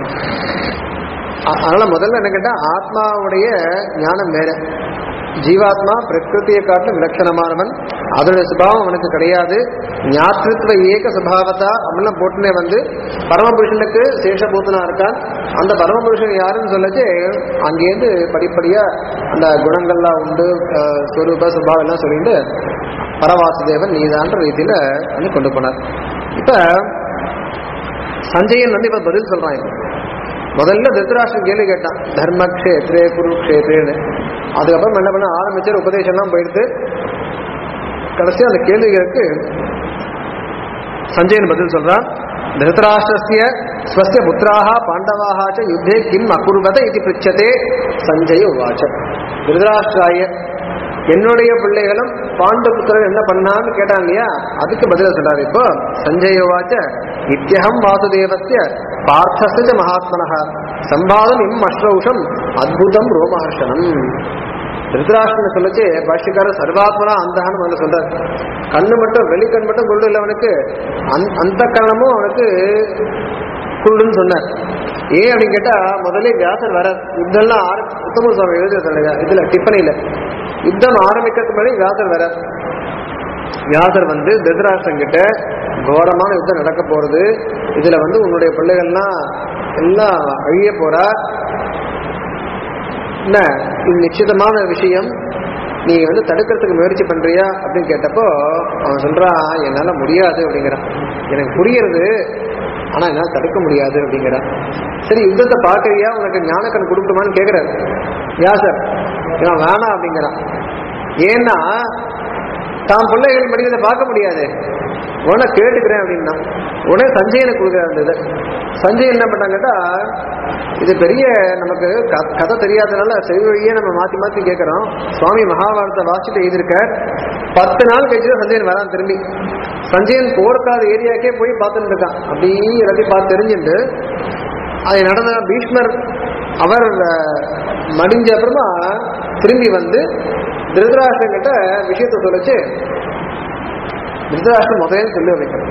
அ- அதனால முதல்ல என்ன கேட்டா ஆத்மாவுடைய ஞானம் வேற ஜீவாத்மா பிரகிருதியை காட்டிலும் விலட்சணமானவன் அதோட சுபாவம் அவனுக்கு கிடையாது ஞாத்திருத்துவ ஏக சுபாவத்தா அப்படிலாம் போட்டுனே வந்து பரமபுருஷனுக்கு சேஷபூத்தனா இருக்கான் அந்த பரமபுருஷன் யாருன்னு சொல்லச்சு அங்கேருந்து படிப்படியா அந்த குணங்கள்லாம் உண்டு அஹ், ஸ்வரூப சுபாவம் எல்லாம் சொல்லிட்டு பரவாசுதேவன் நீதான்ற ரீதியில வந்து கொண்டு போனார் இப்ப சஞ்சயன் வந்து இப்ப பதில் சொல்றான் இப்ப முதல்ல திருத்தராஷ்டிரன் கேள்வி கேட்டான் தர்மக்ஷேத்ரே குருக்ஷேத்ரேன்னு அதுக்கப்புறம் என்ன பண்ண ஆரம்பிச்சு உபதேசம்லாம் போயிடுத்து கடைசியா அந்த கேள்விகளுக்கு சஞ்சயன் பதில் சொல்றான் திருதராஷ்டிரஸ்ய ஸ்வஸ்ய புத்திராக பாண்டவாக ச யுத்தே கிம் அகுர்வத இது பிரிச்சதே சஞ்சய உவாச்ச திருதராஷ்டிராய என்னுடைய பிள்ளைகளும் பாண்டு புத்திரர் என்ன பண்ணான்னு கேட்டான் இல்லையா அதுக்கு பதில சொல்றாரு இப்போ சஞ்சய உவாச்ச இத்தியகம் வாசுதேவஸ்ய பார்த்தஸ்ய மகாத்மனः சம்பாதம் இம் அஸ்ரௌஷம் அத்புதம் ரோமஹர்ஷனம் திருதராஷ்டிரன் சொல்லச்சு பாஷ்யக்காரர் சர்வாத்மனா அந்தகான்னு முதல்ல சொல்றாரு கண்ணு மட்டும் வெளிக்கண் மட்டும் குருடு இல்லை அவனுக்கு அந் அந்த கரணமும் அவனுக்கு குருடுன்னு சொன்னார் ஏன் அப்படின்னு கேட்டா முதல்ல வியாசர் வர யுத்தம்லாம் ஆர உத்தம சுவாமி எழுதுறது இதுல டிப்பணியில யுத்தம் ஆரம்பிக்கிறதுக்கு முன்னாடி வியாசர் வர வியாசர் வந்து திருதராஷ்டிரன் கிட்ட கோரமான யுத்தம் நடக்க போறது இதுல வந்து உன்னுடைய பிள்ளைகள்லாம் எல்லாம் அழிய போறா என்ன இது நிச்சயமான விஷயம் நீ வந்து தடுக்கிறதுக்கு முயற்சி பண்றியா அப்படின்னு கேட்டப்போ அவன் சொல்றான் என்னால முடியாது அப்படிங்கிறான் எனக்கு புரியுறது ஆனா என்னால தடுக்க முடியாது அப்படிங்கிறான் சரி யுத்தத்தை பார்க்கறியா உனக்கு ஞானக்கண் கொடுக்கணுமான்னு கேக்குறாரு வியாசர் இவன் வேணாம் அப்படிங்கிறான் ஏன்னா தான் பிள்ளைகள் மடிவதை பார்க்க முடியாது உடனே கேட்டுக்கிறேன் அப்படின்னா உடனே சஞ்சயனுக்கு கொடுக்குற அந்த இதை சஞ்சய் என்ன பண்ணாங்க கேட்டா இது பெரிய நமக்கு க- கதை தெரியாதனால செவி வழியே நம்ம மாத்தி மாத்தி கேட்கிறோம் சுவாமி மகாபாரத வாசிட்டு எழுதியிருக்கார் பத்து நாள் கழிச்சு தான் சஞ்சயன் வரான் திரும்பி சஞ்சயன் போர்க்காத ஏரியாக்கே போய் பார்த்துட்டு இருக்கான் அப்படியே எல்லாத்தையும் பார்த்து தெரிஞ்சுட்டு அது நடந்த பீஷ்மர் அவர் அஹ், மடிஞ்ச அப்புறமா திரும்பி வந்து திருதராஷ்டிரன் கிட்ட விஷயத்த சொல்லிச்சு திருதராஷ்டிரம் முதலே சொல்லி வைக்கணும்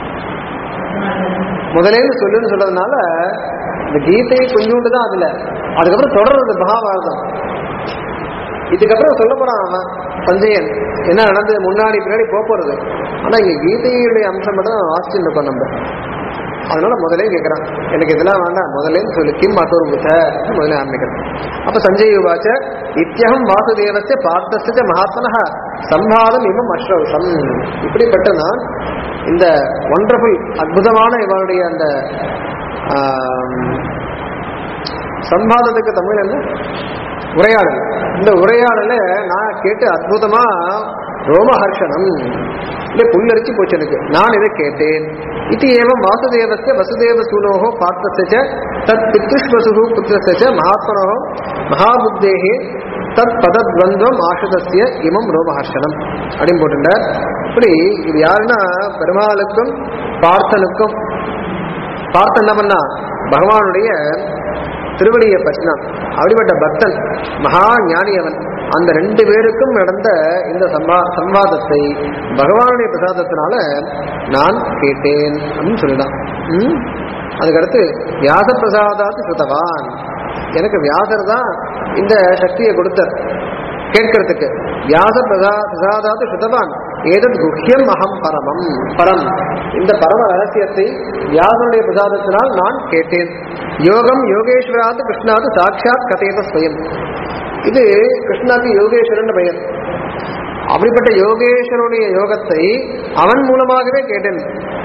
முதலேன்னு சொல்லுன்னு சொல்றதுனால இந்த கீதை கொஞ்சோண்டு தான் அதுல அதுக்கப்புறம் தொடர்றது மகாபாரதம் இதுக்கப்புறம் சொல்ல போறான் அவன் சஞ்சயன் என்ன நடந்தது முன்னாடி பின்னாடி போக போறது ஆனா இங்க கீதையுடைய அம்சம் மட்டும் தான் வாசிச்சுட்டு இருக்கோம் நம்ம அதனால முதலே கேட்கறான் எனக்கு இதெல்லாம் வேண்டாம் முதல்ல சொல்லு கிம் அசோர்புத்த முதல்ல ஆரம்பிக்கிறான் அப்ப சஞ்சய் உவாச்ச இத்தியகம் வாசுதேவஸ்ய பார்த்தஸ்ய மகாத்மனः சம்பாதம் இவம் அஸ்ரௌஷம் இப்படிப்பட்ட நான் இந்த ஒண்டர்ஃபுல் அற்புதமான இவருடைய அந்த ஆம், சம்பாதத்துக்கு தமிழ் என்ன உரையாடல் இந்த உரையாடலை நான் கேட்டு அற்புதமா ரோமஹர்ஷனம் இல்லை புல்லரிச்சு போச்சு எனக்கு நான் இதை கேட்டேன் இது ஏவம் வாசுதேவஸ்ய வசுதேவ சூனோகோ பார்த்தஸ்ய தத் பித்ருஷ்வசு புத்திரஸ்ய மகாத்மனோ மகாபுத்தேகே தத் பதத்வந்தம் ஆஷதஸ்ய இமம் ரோமஹர்ஷனம் அப்படின்னு போட்டுட்டார் இப்படி இது யாருன்னா பெருமாளுக்கும் பார்த்தனுக்கும் பார்த்து என்ன பண்ணா பகவானுடைய திருவடியை பற்றினான் அப்படிப்பட்ட பக்தன் மகா ஞானி அவன் அந்த ரெண்டு பேருக்கும் நடந்த இந்த சம்பா சம்வாதத்தை பகவானுடைய பிரசாதத்தினால நான் கேட்டேன் அப்படின்னு சொல்லிதான் ம்? அதுக்கடுத்து வியாச பிரசாதாத்து சுதவான் எனக்கு வியாசர் தான் இந்த சக்தியை கொடுத்தார் கேட்கறதுக்கு வியாச பிரசா பிரசாதாத்து சுதவான் ஏதத் குஹ்யம் அகம் பரமம் பரம் இந்த பரம ரகசியத்தை வியாசனுடைய பிரசாதத்தினால் நான் கேட்டேன் யோகம் யோகேஸ்வராத்து கிருஷ்ணாத்து சாட்சாத் கதேத ஸ்வயம் இது கிருஷ்ணாக்கு யோகேஸ்வரன் பெயர் அப்படிப்பட்ட யோகேஸ்வரனுடைய யோகத்தை அவன் மூலமாகவே கேட்டேன்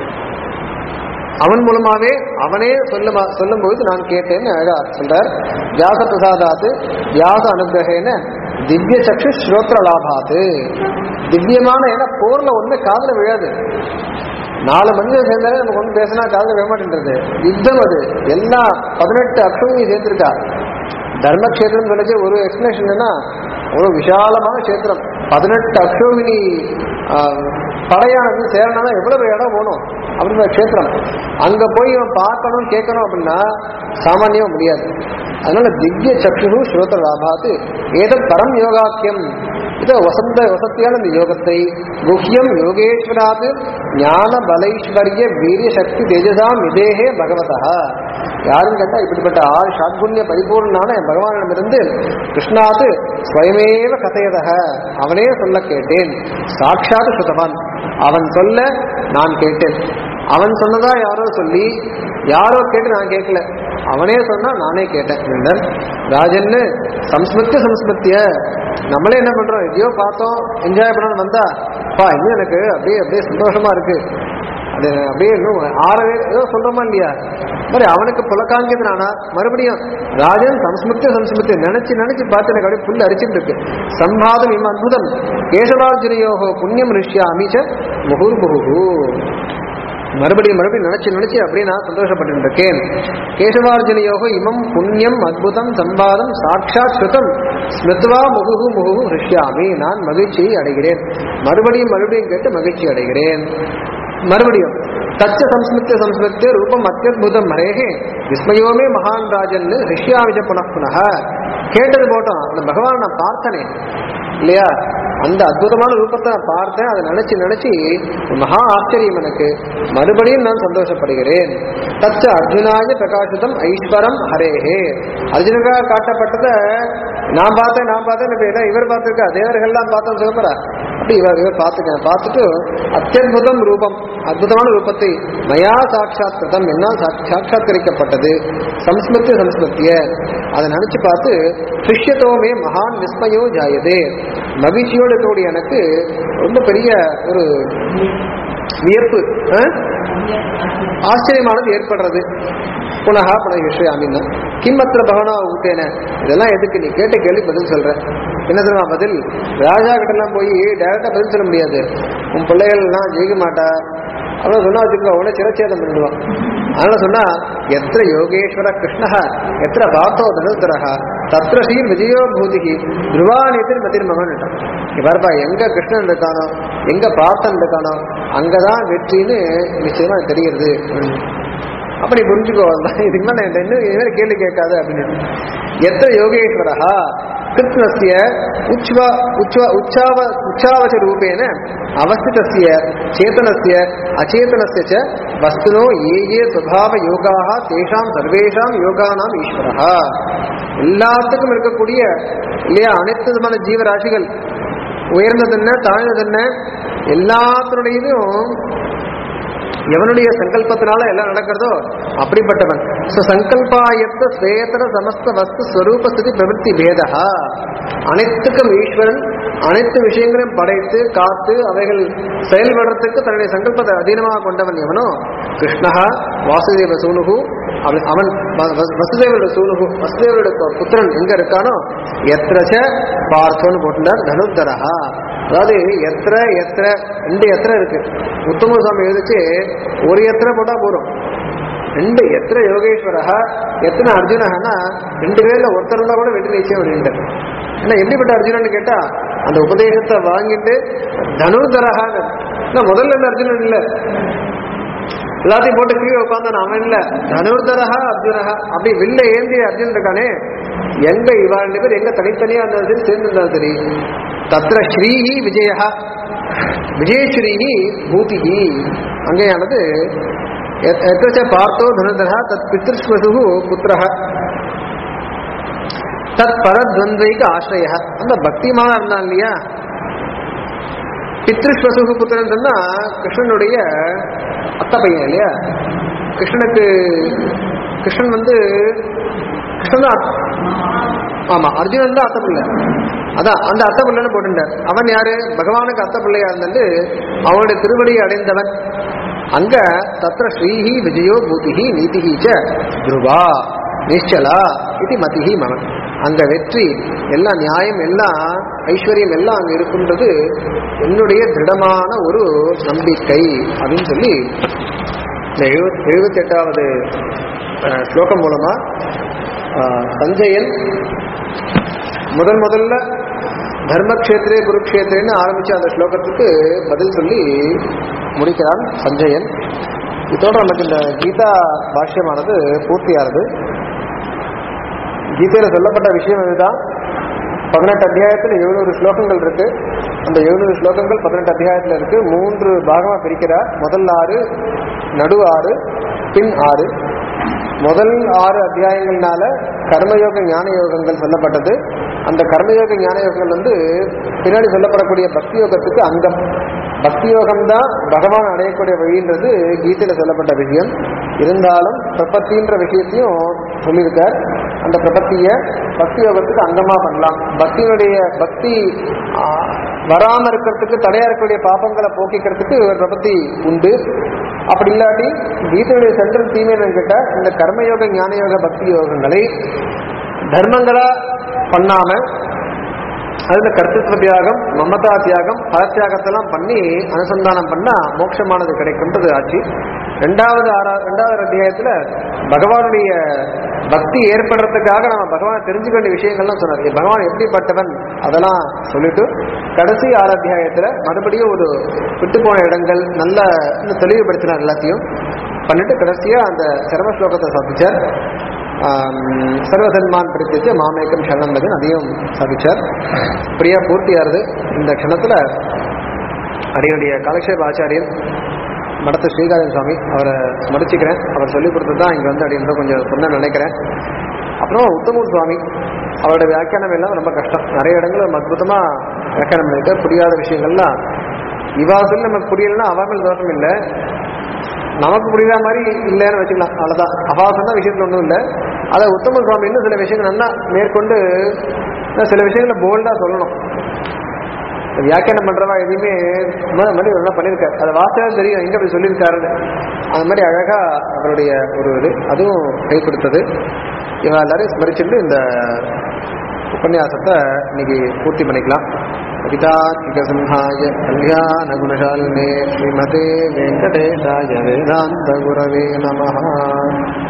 அவன் மூலமாவே அவனே சொல்ல சொல்லும்போது நான் கேட்டேன்னு அழகா சொல்றார் வியாச பிரசாதாத்து வியாச அனுகிரகேன திவ்ய சக்ஷு ஸ்ரோத்ர லாபாத்து திவ்யமான ஏன்னா போர்ல ஒண்ணு காதுல விழாது நாலு மனிதர் சேர்ந்தாலே நமக்கு ஒன்று பேசினா காதுல விழ மாட்டேன்றது யுத்தம் அது எல்லா பதினெட்டு அக்ஷரையும் சேர்த்திருக்கா தர்மக்ஷேத்திரம் சொல்லிச்சு ஒரு எக்ஸ்பிளேஷன் என்னன்னா ஒரு விசாலமான கஷேத்திரம் பதினெட்டு அக்ஷோகினி படையானது சேரணும்னா எவ்வளவு இடம் போகணும் அப்படின்ற கஷேத்திரம் அங்க போய் இவன் பார்க்கணும் கேட்கணும் அப்படின்னா சாமானியம் முடியாது அதனால திவ்ய சக்ஷு ஸ்ரோத லாபாத்து ஏதத் பரம் யோகாக்கியம் இதோ வசந்த வசத்தியான இந்த யோகத்தை குஹ்யம் யோகேஸ்வராது ஞான பலைஸ்வர்ய வீரிய சக்தி தேஜசாம் இதேகே பகவதா யாரும் கேட்டா இப்படிப்பட்ட ஆறு ஷாட்குண்ய பரிபூர்ணனான பகவானிடமிருந்து கிருஷ்ணாது ஸ்வயமேவ கதையதக அவனே சொல்ல கேட்டேன் சாட்சாத் சுதவான் அவன் சொல்ல நான் கேட்டேன் அவன் சொன்னதா யாரோ சொல்லி யாரோ கேட்டு நான் கேட்கல அவனே சொன்னா நானே கேட்டேன் என்றார். ராஜன்னு சம்ஸ்மிருத்திய சம்ஸ்மிருத்திய நம்மளே என்ன பண்றோம் எதையோ பார்த்தோம் என்ஜாய் பண்ணணும் வந்தா பா இன்னும் எனக்கு அப்படியே அப்படியே சந்தோஷமா இருக்கு அது அப்படியே இன்னும் ஆறவே ஏதோ சொல்றோமா இல்லையா மாதிரி அவனுக்கு புலக்காங்கியது நானா மறுபடியும் ராஜன் சம்ஸ்மிருத்திய சம்ஸ்மிருத்திய நினைச்சு நினைச்சு பார்த்து எனக்கு அப்படியே புல் அரிச்சிட்டு இருக்கு சம்பாதம் இம் அற்புதம் கேசவார்ஜுனயோகோ புண்ணியம் ரிஷ்யாமி ச முகுர்முகு மறுபடியும் மறுபடியும் நினைச்சு நினைச்சு அப்படியே நான் சந்தோஷப்பட்டு இருக்கேன் கேசவார்ஜுன யோக இமம் புண்ணியம் அத்புதம் சம்பாதம் சாட்சாத் கிருதம் ஸ்மிருத்வா முகுகு முகுகு ரிஷ்யாமி நான் மகிழ்ச்சியை அடைகிறேன் மறுபடியும் மறுபடியும் கேட்டு மகிழ்ச்சி அடைகிறேன் மறுபடியும் தச்ச சம்ஸ்மிருத்திய சம்ஸ்மிருத்திய ரூபம் அத்தியுதம் மரேகே விஸ்மயோமே மகான் ராஜன் ரிஷ்யாமிஜ புனః புனக கேட்டது போட்டோம் அந்த பகவான் நான் பார்த்தனே இல்லையா அந்த அற்புதமான ரூபத்தை நான் பார்த்தேன் அதை நினைச்சு நினைச்சு மகா ஆச்சரியம் எனக்கு மறுபடியும் நான் சந்தோஷப்படுகிறேன் தச்ச அர்ஜுனாய பிரகாசிதம் ஐஸ்வரம் ஹரேஹே அர்ஜுனுக்காக காட்டப்பட்டதை நான் பார்த்தேன் நான் பார்த்தேன் இப்ப ஏதோ இவர் பார்த்திருக்கா தேவர்கள்லாம் பார்த்தோம் சொல்லப்படா அப்படி இவர் இவர் பார்த்துக்கேன் பார்த்துட்டு அத்தியுதம் ரூபம் அற்புதமான ரூபத்தை மயா சாட்சாத் கிருதம் என்னால் சாட்சா- சாட்சாத்கரிக்கப்பட்டது சம்ஸ்மிருத்திய சம்ஸ்மிருத்திய அதை நினைச்சு பார்த்து சிஷ்யத்தோமே மகான் விஸ்மயோ ஜாயதே மகிழ்ச்சியோடு இருக்கக்கூடிய எனக்கு ரொம்ப பெரிய ஒரு வியப்பு ஆ? ஆச்சரியமானது ஏற்படுறது புனகா புனக விஷயாமின்னா கிம்மத்திர பகவனா ஊட்டேன இதெல்லாம் எதுக்கு நீ கேட்ட கேள்வி பதில் சொல்ற என்ன தெரியுமா பதில் ராஜா கிட்ட எல்லாம் போய் டைரக்டா பதில் சொல்ல முடியாது உன் பிள்ளைகள் எல்லாம் ஜெயிக்க மாட்டா அவன் சொன்னா வச்சுக்கோ உடனே சிரச்சேதம் பண்ணிடுவான் அதனால சொன்னா எத்திர யோகேஸ்வர கிருஷ்ண எத்திர பார்த்தோ தனுத்தரக தத்ர ஸ்ரீ விஜயோ பூதிகி துருவானியத்தில் மதிர் மகன் பாருப்பா எங்க கிருஷ்ணன் இருக்கானோ எங்க பார்த்தன் இருக்கானோ அங்கதான் வெற்றின்னு நிச்சயமா எனக்கு தெரிகிறது அப்ப நீ புரிஞ்சுக்கோ அவ்வளவுதான். இதுக்கு மேல என்கிட்ட இன்னும் இது மாதிரி கேள்வி கேட்காது அப்படின்னு எத்த யோகேஸ்வரா கிருஷ்ணஸ்ய உச்வ உச்வ உச்சாவ உச்சாவச்ச ரூபேன அவஸ்திதஸ்ய சேதனஸ்ய அச்சேதனஸ்ய ச வஸ்துனோ ஏ ஏ சுபாவ யோகாः தேஷாம் சர்வேஷாம் யோகானாம் ஈஸ்வரः எல்லாத்துக்கும் இருக்கக்கூடிய இல்லையா அனைத்து விதமான ஜீவராசிகள் உயர்ந்தது என்ன தாழ்ந்தது என்ன எல்லாத்தினுடையதும் எவனுடைய சங்கல்பத்தினால எல்லாம் நடக்கிறதோ அப்படிப்பட்டவன் ச சங்கல்பாயத்த ஸ்வேதர சமஸ்த வஸ்து ஸ்வரூப ஸ்திதி பிரவൃத்தி பேதா அனைத்துக்கும் ஈஸ்வரன் அனைத்து விஷயங்களையும் படைத்து காத்து அவைகள் செயல்படுறதுக்கு தன்னுடைய சங்கல்பத்தை அதீனமாக கொண்டவன் எவனோ கிருஷ்ணஹா வாசுதேவ சூனுகு அவன் அவன் வ- வ- வசுதேவரோட சூனுகு வசுதேவரோட பு- புத்திரன் எங்க இருக்கானோ எத்திரச்ச பார்த்தோன்னு போட்டுட்டார் தனுர்தரஹா அதாவது எத்திர எத்திர ரெண்டு எத்திர இருக்கு உத்தம சுவாமி எழுதிச்சு ஒரு எத்திர போட்டா போதும் ரெண்டு எத்திர யோகேஸ்வரா எத்தனை அர்ஜுனஹனா ரெண்டு பேர்ல ஒருத்தர் இருந்தா கூட வெற்றி நிச்சயம் அப்படின்ட்டு என்ன எப்படிப்பட்ட அர்ஜுனன் கேட்டா அந்த உபதேசத்தை வாங்கிட்டு தனுர்தரஹான்னு இல்ல முதல்ல இந்த அர்ஜுனன் இல்ல எல்லாத்தையும் போட்டு கீழே உட்காந்தான் அவன் இல்ல தனுர்தரஹா அர்ஜுனஹா அப்படி வில்ல ஏந்திய அர்ஜுனன் இருக்கானே எங்க இவா ரெண்டு பேர் எங்க தனித்தனியா இருந்தாலும் சரி சேர்ந்து இருந்தாலும் சரி தத்ர ஸ்ரீஹி விஜயா விஜயஸ்ரீஹி பூதிஹி அங்கேயானது எத்- எத்திரச்ச பார்த்தோ தனுதரா தத் பித்ருஸ்வசு புத்திரஹ தத் பரத்வந்தைக்கு ஆசிரிய அந்த பக்திமான இருந்தான் இல்லையா பித்ருஸ்வசு புத்திரன் சொன்னா கிருஷ்ணனுடைய அத்தை பையன் இல்லையா கிருஷ்ணனுக்கு கிருஷ்ணன் வந்து கிருஷ்ணன் தான் அத்- ஆமா அர்ஜுனன் தான் அத்தை பிள்ளை அதான் அந்த அத்தை பிள்ளைன்னு போட்டுட்டார் அவன் யாரு பகவானுக்கு அத்தை பிள்ளையா இருந்துட்டு அவனுடைய திருவடியை அடைந்தவன் அங்க தத்திர ஸ்ரீஹி விஜயோ பூதிஹி நீதிஹி ச துருவா நிச்சலா இது மதிஹி மகன் அங்க வெற்றி எல்லாம் நியாயம் எல்லாம் ஐஸ்வர்யம் எல்லாம் அங்க இருக்கின்றது என்னுடைய திருடமான ஒரு நம்பிக்கை அப்படின்னு சொல்லி இந்த எழுபத் எழுபத்தி எட்டாவது ஸ்லோகம் மூலமா அஹ், சஞ்சயன் முதல் முதல்ல தர்மக்ஷேத்திரே குருக்ஷேத்திரேன்னு ஆரம்பிச்ச அந்த ஸ்லோகத்துக்கு பதில் சொல்லி முடிக்கிறான் சஞ்சயன் இதோட நமக்கு இந்த கீதா பாஷ்யமானது பூர்த்தியானது கீதையில சொல்லப்பட்ட விஷயம் இதுதான் பதினெட்டு அத்தியாயத்துல எழுநூறு ஸ்லோகங்கள் இருக்கு அந்த எழுநூறு ஸ்லோகங்கள் பதினெட்டு அத்தியாயத்துல இருக்கு மூன்று பாகமா பிரிக்கிறார் முதல் ஆறு நடு ஆறு பின் ஆறு முதல் ஆறு அத்தியாயங்கள்னால கர்மயோக ஞான யோகங்கள் சொல்லப்பட்டது அந்த கர்மயோக ஞான யோகங்கள் வந்து பின்னாடி சொல்லப்படக்கூடிய பக்தி யோகத்துக்கு அங்கம் பக்தி யோகம் தான் பகவான் அடையக்கூடிய வழின்றது கீதையில சொல்லப்பட்ட விஷயம் இருந்தாலும் பிரபத்தின்ற விஷயத்தையும் சொல்லியிருக்கார் அந்த பிரபத்திய பக்தி யோகத்துக்கு அங்கமா பண்ணலாம் பக்தியினுடைய பக்தி ஆ, வராம இருக்கிறதுக்கு தடையா இருக்கக்கூடிய பாபங்களை போக்கிக்கிறதுக்கு ஒரு பிரபத்தி உண்டு அப்படி இல்லாட்டி கீதையுடைய சென்ட்ரல் தீமை என்னன்னு கேட்டா இந்த கர்மயோக ஞானயோக பக்தி யோகங்களை தர்மங்களா பண்ணாம அதுல கர்த்தத்துவ தியாகம் மமதா தியாகம் பலத்தியாகத்தெல்லாம் பண்ணி அனுசந்தானம் பண்ணா மோட்சமானது கிடைக்கும்ன்றது ஆச்சு ரெண்டாவது ஆறா ரெண்டாவது அத்தியாயத்துல பகவானுடைய பக்தி ஏற்படுறதுக்காக நம்ம பகவானை தெரிஞ்சுக்க வேண்டிய விஷயங்கள்லாம் சொன்னார் பகவான் எப்படிப்பட்டவன் அதெல்லாம் சொல்லிட்டு கடைசி ஆறு அத்தியாயத்துல மறுபடியும் ஒரு விட்டு போன இடங்கள் நல்ல இன்னும் தெளிவுபடுத்தினார் எல்லாத்தையும் பண்ணிட்டு கடைசியா அந்த சிரம ஸ்லோகத்தை சாதிச்சார் ஆம், சர்வசன்மான் பிடிச்சிச்சு மாமேக்கம் சரணம் பஜன் அதையும் சாதிச்சார் இப்படியா பூர்த்தியாருது இந்த க்ஷணத்துல அடியுடைய காலக்ஷேப ஆச்சாரியர் மடத்து ஸ்ரீகாரன் சுவாமி அவரை ஸ்மரிச்சுக்கிறேன் அவர் சொல்லிக் கொடுத்தது தான் இங்கே வந்து அப்படின்ற கொஞ்சம் சொன்ன நினைக்கிறேன் அப்புறம் உத்தமூர் சுவாமி அவரோட வியாக்கியானம் எல்லாம் ரொம்ப கஷ்டம் நிறைய இடங்கள் ரொம்ப அற்புதமா வியாக்கியானம் பண்ணிட்டு புரியாத விஷயங்கள்லாம் இவா சொல்லி நமக்கு புரியலன்னா அவர்கள் தோஷம் இல்லை நமக்கு புரியுற மாதிரி இல்லைன்னு வச்சுக்கலாம் அவ்வளவுதான் அபாசம்னா விஷயத்துல ஒன்றும் இல்லை அதை உத்தம சுவாமி இன்னும் சில விஷயங்கள் நல்லா மேற்கொண்டு இன்னும் சில விஷயங்களை போல்டா சொல்லணும் வியாக்கியானம் பண்றவா எதையுமே ம- மாதிரி நல்லா பண்ணியிருக்காரு அதை வாசகா தெரியும் எங்க அப்படி சொல்லியிருக்காருன்னு அது மாதிரி அழகா அவருடைய ஒரு இது அதுவும் கை கொடுத்தது இவன் எல்லாரையும் ஸ்மரிச்சுட்டு இந்த உபன்யாசத்தை இன்னைக்கு பூர்த்தி பண்ணிக்கலாம் கவிதாத்மிகசிம்ஹாய கல்யாண குணசாலினே ஸ்ரீமதே வெங்கடேஷாய வேதாந்த குரவே நமஹ